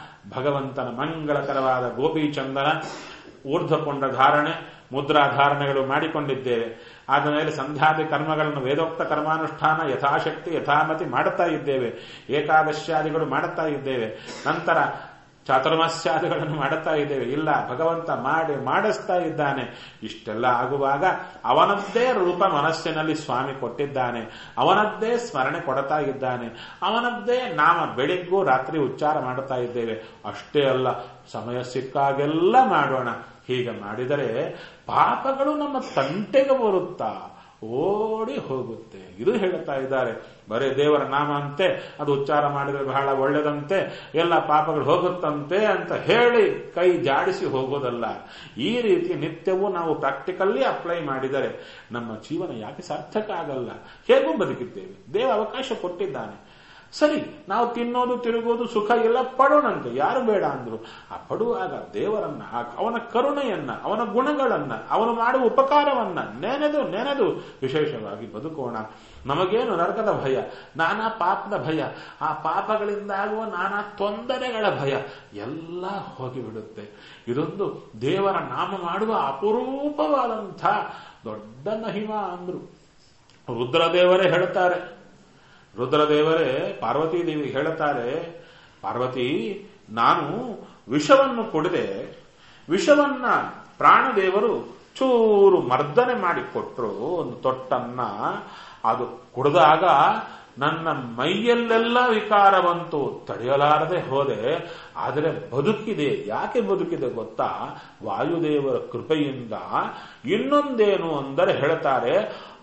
ಭಗವಂತನ ಮಂಗಳಕರವಾದ ಗೋಪೀಚಂದನ ಊರ್ಧ್ವಕೊಂಡ ಧಾರಣೆ ಮುದ್ರಾಧಾರಣೆಗಳು ಮಾಡಿಕೊಂಡಿದ್ದೇವೆ ಆದ ಮೇಲೆ ಸಂಧ್ಯಾದಿ ಕರ್ಮಗಳನ್ನು ವೇದೋಕ್ತ ಕರ್ಮಾನುಷ್ಠಾನ ಯಥಾಶಕ್ತಿ ಯಥಾಮತಿ ಮಾಡುತ್ತಾ ಇದ್ದೇವೆ ಏಕಾದಶ್ಯಾದಿಗಳು ಮಾಡುತ್ತಾ ಇದ್ದೇವೆ ನಂತರ ಚಾತುರ್ಮಾಸ್ಯಾದಿಗಳನ್ನು ಮಾಡುತ್ತಾ ಇದ್ದೇವೆ ಇಲ್ಲ ಭಗವಂತ ಮಾಡಿ ಮಾಡಿಸ್ತಾ ಇದ್ದಾನೆ ಇಷ್ಟೆಲ್ಲ ಆಗುವಾಗ ಅವನದ್ದೇ ರೂಪ ಮನಸ್ಸಿನಲ್ಲಿ ಸ್ವಾಮಿ ಕೊಟ್ಟಿದ್ದಾನೆ ಅವನದ್ದೇ ಸ್ಮರಣೆ ಕೊಡ್ತಾ ಇದ್ದಾನೆ ಅವನದ್ದೇ ನಾಮ ಬೆಳಿಗ್ಗೂ ರಾತ್ರಿ ಉಚ್ಚಾರ ಮಾಡುತ್ತಾ ಇದ್ದೇವೆ ಅಷ್ಟೇ ಅಲ್ಲ ಸಮಯ ಸಿಕ್ಕಾಗೆಲ್ಲ ಮಾಡೋಣ ಹೀಗೆ ಮಾಡಿದರೆ ಪಾಪಗಳು ನಮ್ಮ ತಂಟೆಗೆ ಬರುತ್ತಾ ಓಡಿ ಹೋಗುತ್ತೆ ಇದು ಹೇಳುತ್ತಾ ಇದ್ದಾರೆ ಬರೇ ದೇವರ ನಾಮ ಅಂತೆ ಅದು ಉಚ್ಚಾರ ಮಾಡಿದರೆ ಬಹಳ ಒಳ್ಳೆದಂತೆ ಎಲ್ಲ ಪಾಪಗಳು ಹೋಗುತ್ತಂತೆ ಅಂತ ಹೇಳಿ ಕೈ ಜಾಡಿಸಿ ಹೋಗೋದಲ್ಲ ಈ ರೀತಿ ನಿತ್ಯವೂ ನಾವು ಪ್ರಾಕ್ಟಿಕಲ್ಲಿ ಅಪ್ಲೈ ಮಾಡಿದರೆ ನಮ್ಮ ಜೀವನ ಯಾಕೆ ಸಾರ್ಥಕ ಆಗಲ್ಲ ಹೇಗೂ ಬದುಕಿದ್ದೇವೆ ದೇವ ಅವಕಾಶ ಕೊಟ್ಟಿದ್ದಾನೆ ಸರಿ ನಾವು ತಿನ್ನೋದು ತಿರುಗೋದು ಸುಖ ಎಲ್ಲ ಪಡೋಣಂತೆ ಯಾರು ಬೇಡ ಅಂದ್ರು ಆ ಪಡುವಾಗ ದೇವರನ್ನ ಅವನ ಕರುಣೆಯನ್ನ ಅವನ ಗುಣಗಳನ್ನ ಅವನು ಮಾಡುವ ಉಪಕಾರವನ್ನ ನೆನೆದು ನೆನೆದು ವಿಶೇಷವಾಗಿ ಬದುಕೋಣ ನಮಗೇನು ನರಕದ ಭಯ ನಾನಾ ಪಾಪದ ಭಯ ಆ ಪಾಪಗಳಿಂದಾಗುವ ನಾನಾ ತೊಂದರೆಗಳ ಭಯ ಎಲ್ಲ ಹೋಗಿಬಿಡುತ್ತೆ ಇದೊಂದು ದೇವರ ನಾಮ ಮಾಡುವ ಅಪರೂಪವಾದಂಥ ದೊಡ್ಡ ಮಹಿಮ ಅಂದ್ರು ರುದ್ರದೇವರೇ ಹೇಳ್ತಾರೆ ರುದ್ರದೇವರೇ ಪಾರ್ವತಿ ದೇವಿ ಹೇಳುತ್ತಾರೆ ಪಾರ್ವತಿ ನಾನು ವಿಷವನ್ನು ಕುಡಿದೆ ವಿಷವನ್ನ ಪ್ರಾಣದೇವರು ಚೂರು ಮರ್ದನೆ ಮಾಡಿಕೊಟ್ರು ಒಂದು ತೊಟ್ಟನ್ನ ಅದು ಕುಡಿದಾಗ ನನ್ನ ಮೈಯಲ್ಲೆಲ್ಲ ವಿಕಾರ ಬಂತು ತಡೆಯಲಾರದೆ ಹೋದೆ ಆದರೆ ಬದುಕಿದೆ ಯಾಕೆ ಬದುಕಿದೆ ಗೊತ್ತಾ ವಾಯುದೇವರ ಕೃಪೆಯಿಂದ ಇನ್ನೊಂದೇನು ಅಂದರೆ ಹೇಳ್ತಾರೆ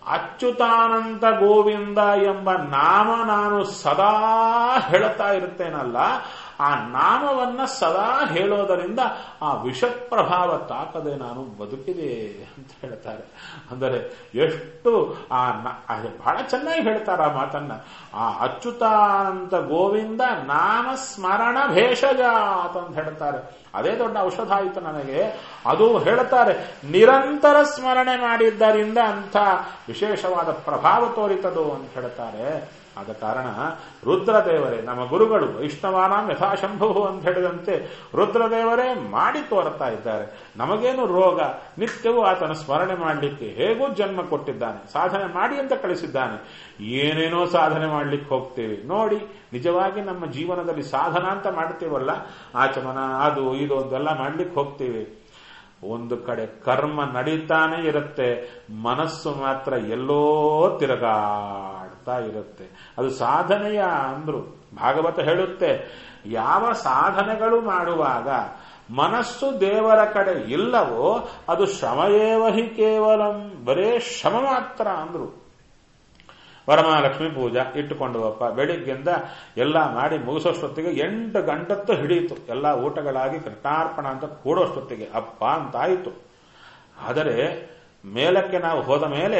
ಅಚ್ಯುತಾನಂತ ಗೋವಿಂದ ಎಂಬ ನಾಮ ನಾನು ಸದಾ ಹೇಳುತ್ತಾ ಇರ್ತೇನಲ್ಲ ಆ ನಾಮವನ್ನ ಸದಾ ಹೇಳೋದರಿಂದ ಆ ವಿಷಪ್ರಭಾವ ತಾಕದೆ ನಾನು ಬದುಕಿದೆ ಅಂತ ಹೇಳ್ತಾರೆ ಅಂದರೆ ಎಷ್ಟು ಆ ಬಹಳ ಚೆನ್ನಾಗಿ ಹೇಳ್ತಾರೆ ಆ ಮಾತನ್ನ ಆ ಅಚ್ಯುತಾನಂತ ಗೋವಿಂದ ನಾಮ ಸ್ಮರಣ ಭೇಷಜಾತ್ ಅಂತ ಹೇಳ್ತಾರೆ ಅದೇ ದೊಡ್ಡ ಔಷಧ ಆಯಿತು ನನಗೆ ಅದು ಹೇಳ್ತಾರೆ ನಿರಂತರ ಸ್ಮರಣೆ ಮಾಡಿದ್ದರಿಂದ ಅಂಥ ವಿಶೇಷವಾದ ಪ್ರಭಾವ ತೋರಿತದು ಅಂತ ಹೇಳ್ತಾರೆ ಆದ ಕಾರಣ ರುದ್ರದೇವರೇ ನಮ್ಮ ಗುರುಗಳು ವೈಷ್ಣವಾನಾಂ ಯಥಾಶಂಭು ಅಂತ ಹೇಳಿದಂತೆ ರುದ್ರದೇವರೇ ಮಾಡಿ ತೋರ್ತಾ ಇದ್ದಾರೆ ನಮಗೇನು ರೋಗ ನಿತ್ಯವೂ ಆತನ ಸ್ಮರಣೆ ಮಾಡಲಿಕ್ಕೆ ಹೇಗೂ ಜನ್ಮ ಕೊಟ್ಟಿದ್ದಾನೆ ಸಾಧನೆ ಮಾಡಿ ಅಂತ ಕಳಿಸಿದ್ದಾನೆ ಏನೇನೋ ಸಾಧನೆ ಮಾಡ್ಲಿಕ್ಕೆ ಹೋಗ್ತೇವೆ ನೋಡಿ ನಿಜವಾಗಿ ನಮ್ಮ ಜೀವನದಲ್ಲಿ ಸಾಧನ ಅಂತ ಮಾಡ್ತೀವಲ್ಲ ಆಚಮನ ಅದು ಇದು ಅಂತೆಲ್ಲ ಮಾಡ್ಲಿಕ್ಕೆ ಹೋಗ್ತೀವಿ ಒಂದು ಕಡೆ ಕರ್ಮ ನಡೀತಾನೆ ಇರುತ್ತೆ ಮನಸ್ಸು ಮಾತ್ರ ಎಲ್ಲೋ ತಿರುಗಾಡ್ತಾ ಇರುತ್ತೆ ಅದು ಸಾಧನೆಯ ಅಂದ್ರು ಭಾಗವತ ಹೇಳುತ್ತೆ ಯಾವ ಸಾಧನೆಗಳು ಮಾಡುವಾಗ ಮನಸ್ಸು ದೇವರ ಕಡೆ ಇಲ್ಲವೋ ಅದು ಶ್ರಮಯೇವಹಿ ಕೇವಲಂ ಬರೇ ಶ್ರಮ ಮಾತ್ರ ಅಂದ್ರು ವರಮಹಾಲಕ್ಷ್ಮಿ ಪೂಜಾ ಇಟ್ಟುಕೊಂಡವಪ್ಪ ಬೆಳಿಗ್ಗೆಯಿಂದ ಎಲ್ಲ ಮಾಡಿ ಮುಗಿಸೋಷ್ಟೊತ್ತಿಗೆ ಎಂಟು ಗಂಟತ್ತು ಹಿಡಿಯಿತು ಎಲ್ಲ ಊಟಗಳಾಗಿ ಕೃಷ್ಣಾರ್ಪಣ ಅಂತ ಕೂಡೋಷ್ಟೊತ್ತಿಗೆ ಅಪ್ಪ ಅಂತಾಯಿತು ಆದರೆ ಮೇಲಕ್ಕೆ ನಾವು ಹೋದ ಮೇಲೆ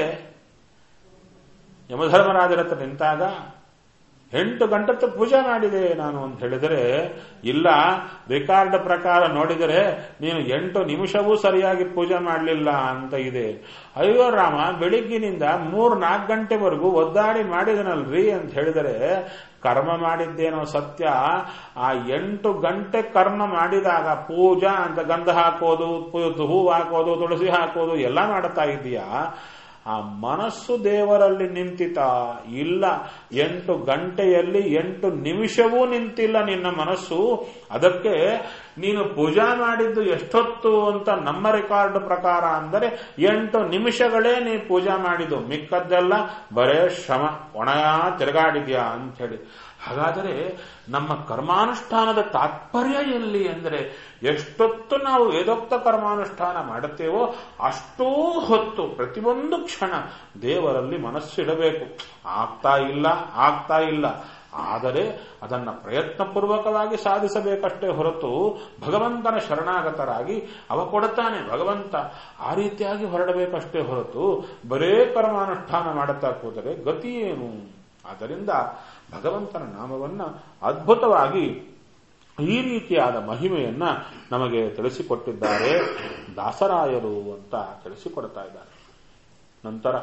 ಯಮಧರ್ಮರಾಜರ ಹತ್ರ ನಿಂತಾಗ ಎಂಟು ಗಂಟತ್ತು ಪೂಜೆ ಮಾಡಿದೆ ನಾನು ಅಂತ ಹೇಳಿದರೆ ಇಲ್ಲ ರೆಕಾರ್ಡ್ ಪ್ರಕಾರ ನೋಡಿದರೆ ನೀನು ಎಂಟು ನಿಮಿಷವೂ ಸರಿಯಾಗಿ ಪೂಜೆ ಮಾಡಲಿಲ್ಲ ಅಂತ ಇದೆ ಅಯ್ಯೋ ರಾಮ ಬೆಳಿಗ್ಗಿನಿಂದ ಮೂರು ನಾಲ್ಕು ಗಂಟೆವರೆಗೂ ಒದ್ದಾಡಿ ಮಾಡಿದನಲ್ರಿ ಅಂತ ಹೇಳಿದರೆ ಕರ್ಮ ಮಾಡಿದ್ದೇನೋ ಸತ್ಯ ಆ ಎಂಟು ಗಂಟೆ ಕರ್ಮ ಮಾಡಿದಾಗ ಪೂಜಾ ಅಂತ ಗಂಧ ಹಾಕೋದು ಹೂವು ಹಾಕೋದು ತುಳಸಿ ಹಾಕೋದು ಎಲ್ಲ ಮಾಡ್ತಾ ಇದೀಯಾ ಆ ಮನಸ್ಸು ದೇವರಲ್ಲಿ ನಿಂತಿತ ಇಲ್ಲ ಎಂಟು ಗಂಟೆಯಲ್ಲಿ ಎಂಟು ನಿಮಿಷವೂ ನಿಂತಿಲ್ಲ ನಿನ್ನ ಮನಸ್ಸು ಅದಕ್ಕೆ ನೀನು ಪೂಜಾ ಮಾಡಿದ್ದು ಎಷ್ಟೊತ್ತು ಅಂತ ನಮ್ಮ ರೆಕಾರ್ಡ್ ಪ್ರಕಾರ ಅಂದರೆ ಎಂಟು ನಿಮಿಷಗಳೇ ನೀ ಪೂಜಾ ಮಾಡಿದ್ದು ಮಿಕ್ಕದ್ದೆಲ್ಲ ಬರೇ ಶ್ರಮ ಒಣಯ ತಿರುಗಾಡಿದ್ಯಾ ಅಂತ ಹೇಳಿ ಹಾಗಾದರೆ ನಮ್ಮ ಕರ್ಮಾನುಷ್ಠಾನದ ತಾತ್ಪರ್ಯ ಎಲ್ಲಿ ಅಂದರೆ ಎಷ್ಟೊತ್ತು ನಾವು ವೇದೋಕ್ತ ಕರ್ಮಾನುಷ್ಠಾನ ಮಾಡುತ್ತೇವೋ ಅಷ್ಟೂ ಹೊತ್ತು ಪ್ರತಿಯೊಂದು ಕ್ಷಣ ದೇವರಲ್ಲಿ ಮನಸ್ಸಿಡಬೇಕು ಆಗ್ತಾ ಇಲ್ಲ ಆಗ್ತಾ ಇಲ್ಲ ಆದರೆ ಅದನ್ನ ಪ್ರಯತ್ನಪೂರ್ವಕವಾಗಿ ಸಾಧಿಸಬೇಕಷ್ಟೇ ಹೊರತು ಭಗವಂತನ ಶರಣಾಗತರಾಗಿ ಅವ ಕೊಡುತ್ತಾನೆ ಭಗವಂತ ಆ ರೀತಿಯಾಗಿ ಹೊರಡಬೇಕಷ್ಟೇ ಹೊರತು ಬರೇ ಕರ್ಮಾನುಷ್ಠಾನ ಮಾಡುತ್ತಾ ಕೂತರೆ ಗತಿ ಏನು ಆದ್ದರಿಂದ ಭಗವಂತನ ನಾಮವನ್ನ ಅದ್ಭುತವಾಗಿ ಈ ರೀತಿಯಾದ ಮಹಿಮೆಯನ್ನ ನಮಗೆ ತಿಳಿಸಿಕೊಟ್ಟಿದ್ದಾರೆ ದಾಸರಾಯರು ಅಂತ ತಿಳಿಸಿಕೊಡ್ತಾ ಇದ್ದಾರೆ ನಂತರ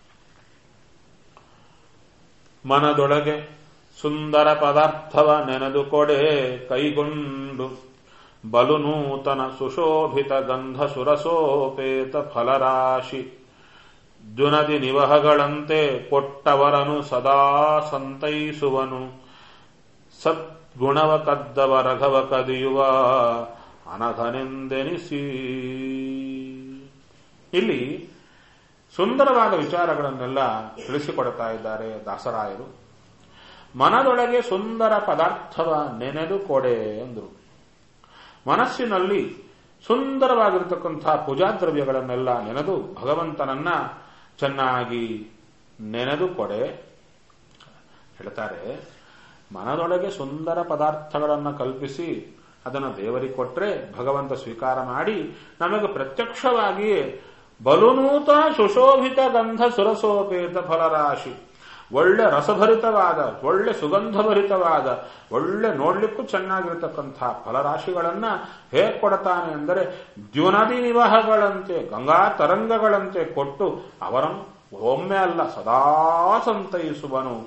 ಮನದೊಳಗೆ ಸುಂದರ ಪದಾರ್ಥವ ನೆನೆದು ಕೊಡೆ ಕೈಗೊಂಡು ಬಲು ನೂತನ ಸುಶೋಭಿತ ಗಂಧ ಸುರಸೋಪೇತ ಫಲರಾಶಿ ದುನದಿ ನಿವಹಗಳಂತೆ ಕೊಟ್ಟವರನು ಸದಾ ಸಂತೈಸುವನು ಸದ್ಗುಣವ ಕದ್ದವ ರಘವ ಕದಿಯುವ ಅನಘನೆಂದೆನಿಸಿ ಇಲ್ಲಿ ಸುಂದರವಾದ ವಿಚಾರಗಳನ್ನೆಲ್ಲ ತಿಳಿಸಿಕೊಡ್ತಾ ಇದ್ದಾರೆ ದಾಸರಾಯರು ಮನದೊಳಗೆ ಸುಂದರ ಪದಾರ್ಥವ ನೆನೆದು ಕೊಡೆ ಎಂದರು ಮನಸ್ಸಿನಲ್ಲಿ ಸುಂದರವಾಗಿರತಕ್ಕಂತಹ ಪೂಜಾ ದ್ರವ್ಯಗಳನ್ನೆಲ್ಲ ನೆನೆದು ಭಗವಂತನನ್ನ ಚೆನ್ನಾಗಿ ನೆನೆದು ಕೊಡೆ ಹೇಳ್ತಾರೆ ಮನದೊಳಗೆ ಸುಂದರ ಪದಾರ್ಥಗಳನ್ನು ಕಲ್ಪಿಸಿ ಅದನ್ನು ದೇವರಿಗೆ ಕೊಟ್ರೆ ಭಗವಂತ ಸ್ವೀಕಾರ ಮಾಡಿ ನಮಗೆ ಪ್ರತ್ಯಕ್ಷವಾಗಿಯೇ ಬಲುನೂತನ ಸುಶೋಭಿತ ಗಂಧ ಸುರಸೋಪೇತ ಫಲರಾಶಿ ಒಳ್ಳೆ ರಸಭರಿತವಾದ ಒಳ್ಳೆ ಸುಗಂಧಭರಿತವಾದ ಒಳ್ಳೆ ನೋಡ್ಲಿಕ್ಕೂ ಚೆನ್ನಾಗಿರತಕ್ಕಂತಹ ಫಲರಾಶಿಗಳನ್ನ ಹೇಗೆ ಕೊಡ್ತಾನೆ ಅಂದರೆ ದ್ಯುನದಿ ನಿವಹಗಳಂತೆ ಗಂಗಾ ತರಂಗಗಳಂತೆ ಕೊಟ್ಟು ಅವರನ್ನು ಒಮ್ಮೆ ಅಲ್ಲ ಸದಾ ಸಂತೈಸುವನು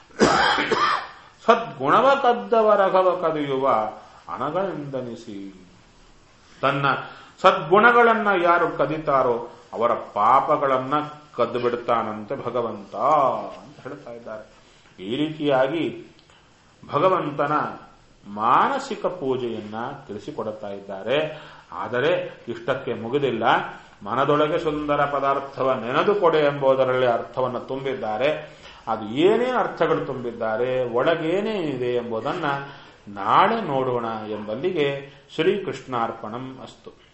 ಸದ್ಗುಣವ ಕದ್ದವರಘವ ಕದಿಯುವ ಅನಗಳೆಂದನಿಸಿ ತನ್ನ ಸದ್ಗುಣಗಳನ್ನ ಯಾರು ಕದಿತಾರೋ ಅವರ ಪಾಪಗಳನ್ನ ಕದ್ದು ಬಿಡ್ತಾನಂತೆ ಭಗವಂತ ಅಂತ ಹೇಳ್ತಾ ಇದ್ದಾರೆ ಈ ರೀತಿಯಾಗಿ ಭಗವಂತನ ಮಾನಸಿಕ ಪೂಜೆಯನ್ನ ತಿಳಿಸಿಕೊಡುತ್ತಾ ಇದ್ದಾರೆ ಆದರೆ ಇಷ್ಟಕ್ಕೆ ಮುಗಿದಿಲ್ಲ ಮನದೊಳಗೆ ಸುಂದರ ಪದಾರ್ಥವ ನೆನೆದು ಕೊಡೆ ಎಂಬುದರಲ್ಲಿ ಅರ್ಥವನ್ನು ತುಂಬಿದ್ದಾರೆ ಅದು ಏನೇನು ಅರ್ಥಗಳು ತುಂಬಿದ್ದಾರೆ ಒಳಗೇನೇನಿದೆ ಎಂಬುದನ್ನ ನಾಳೆ ನೋಡೋಣ ಎಂಬಲ್ಲಿಗೆ ಶ್ರೀಕೃಷ್ಣಾರ್ಪಣಂ ಅಸ್ತು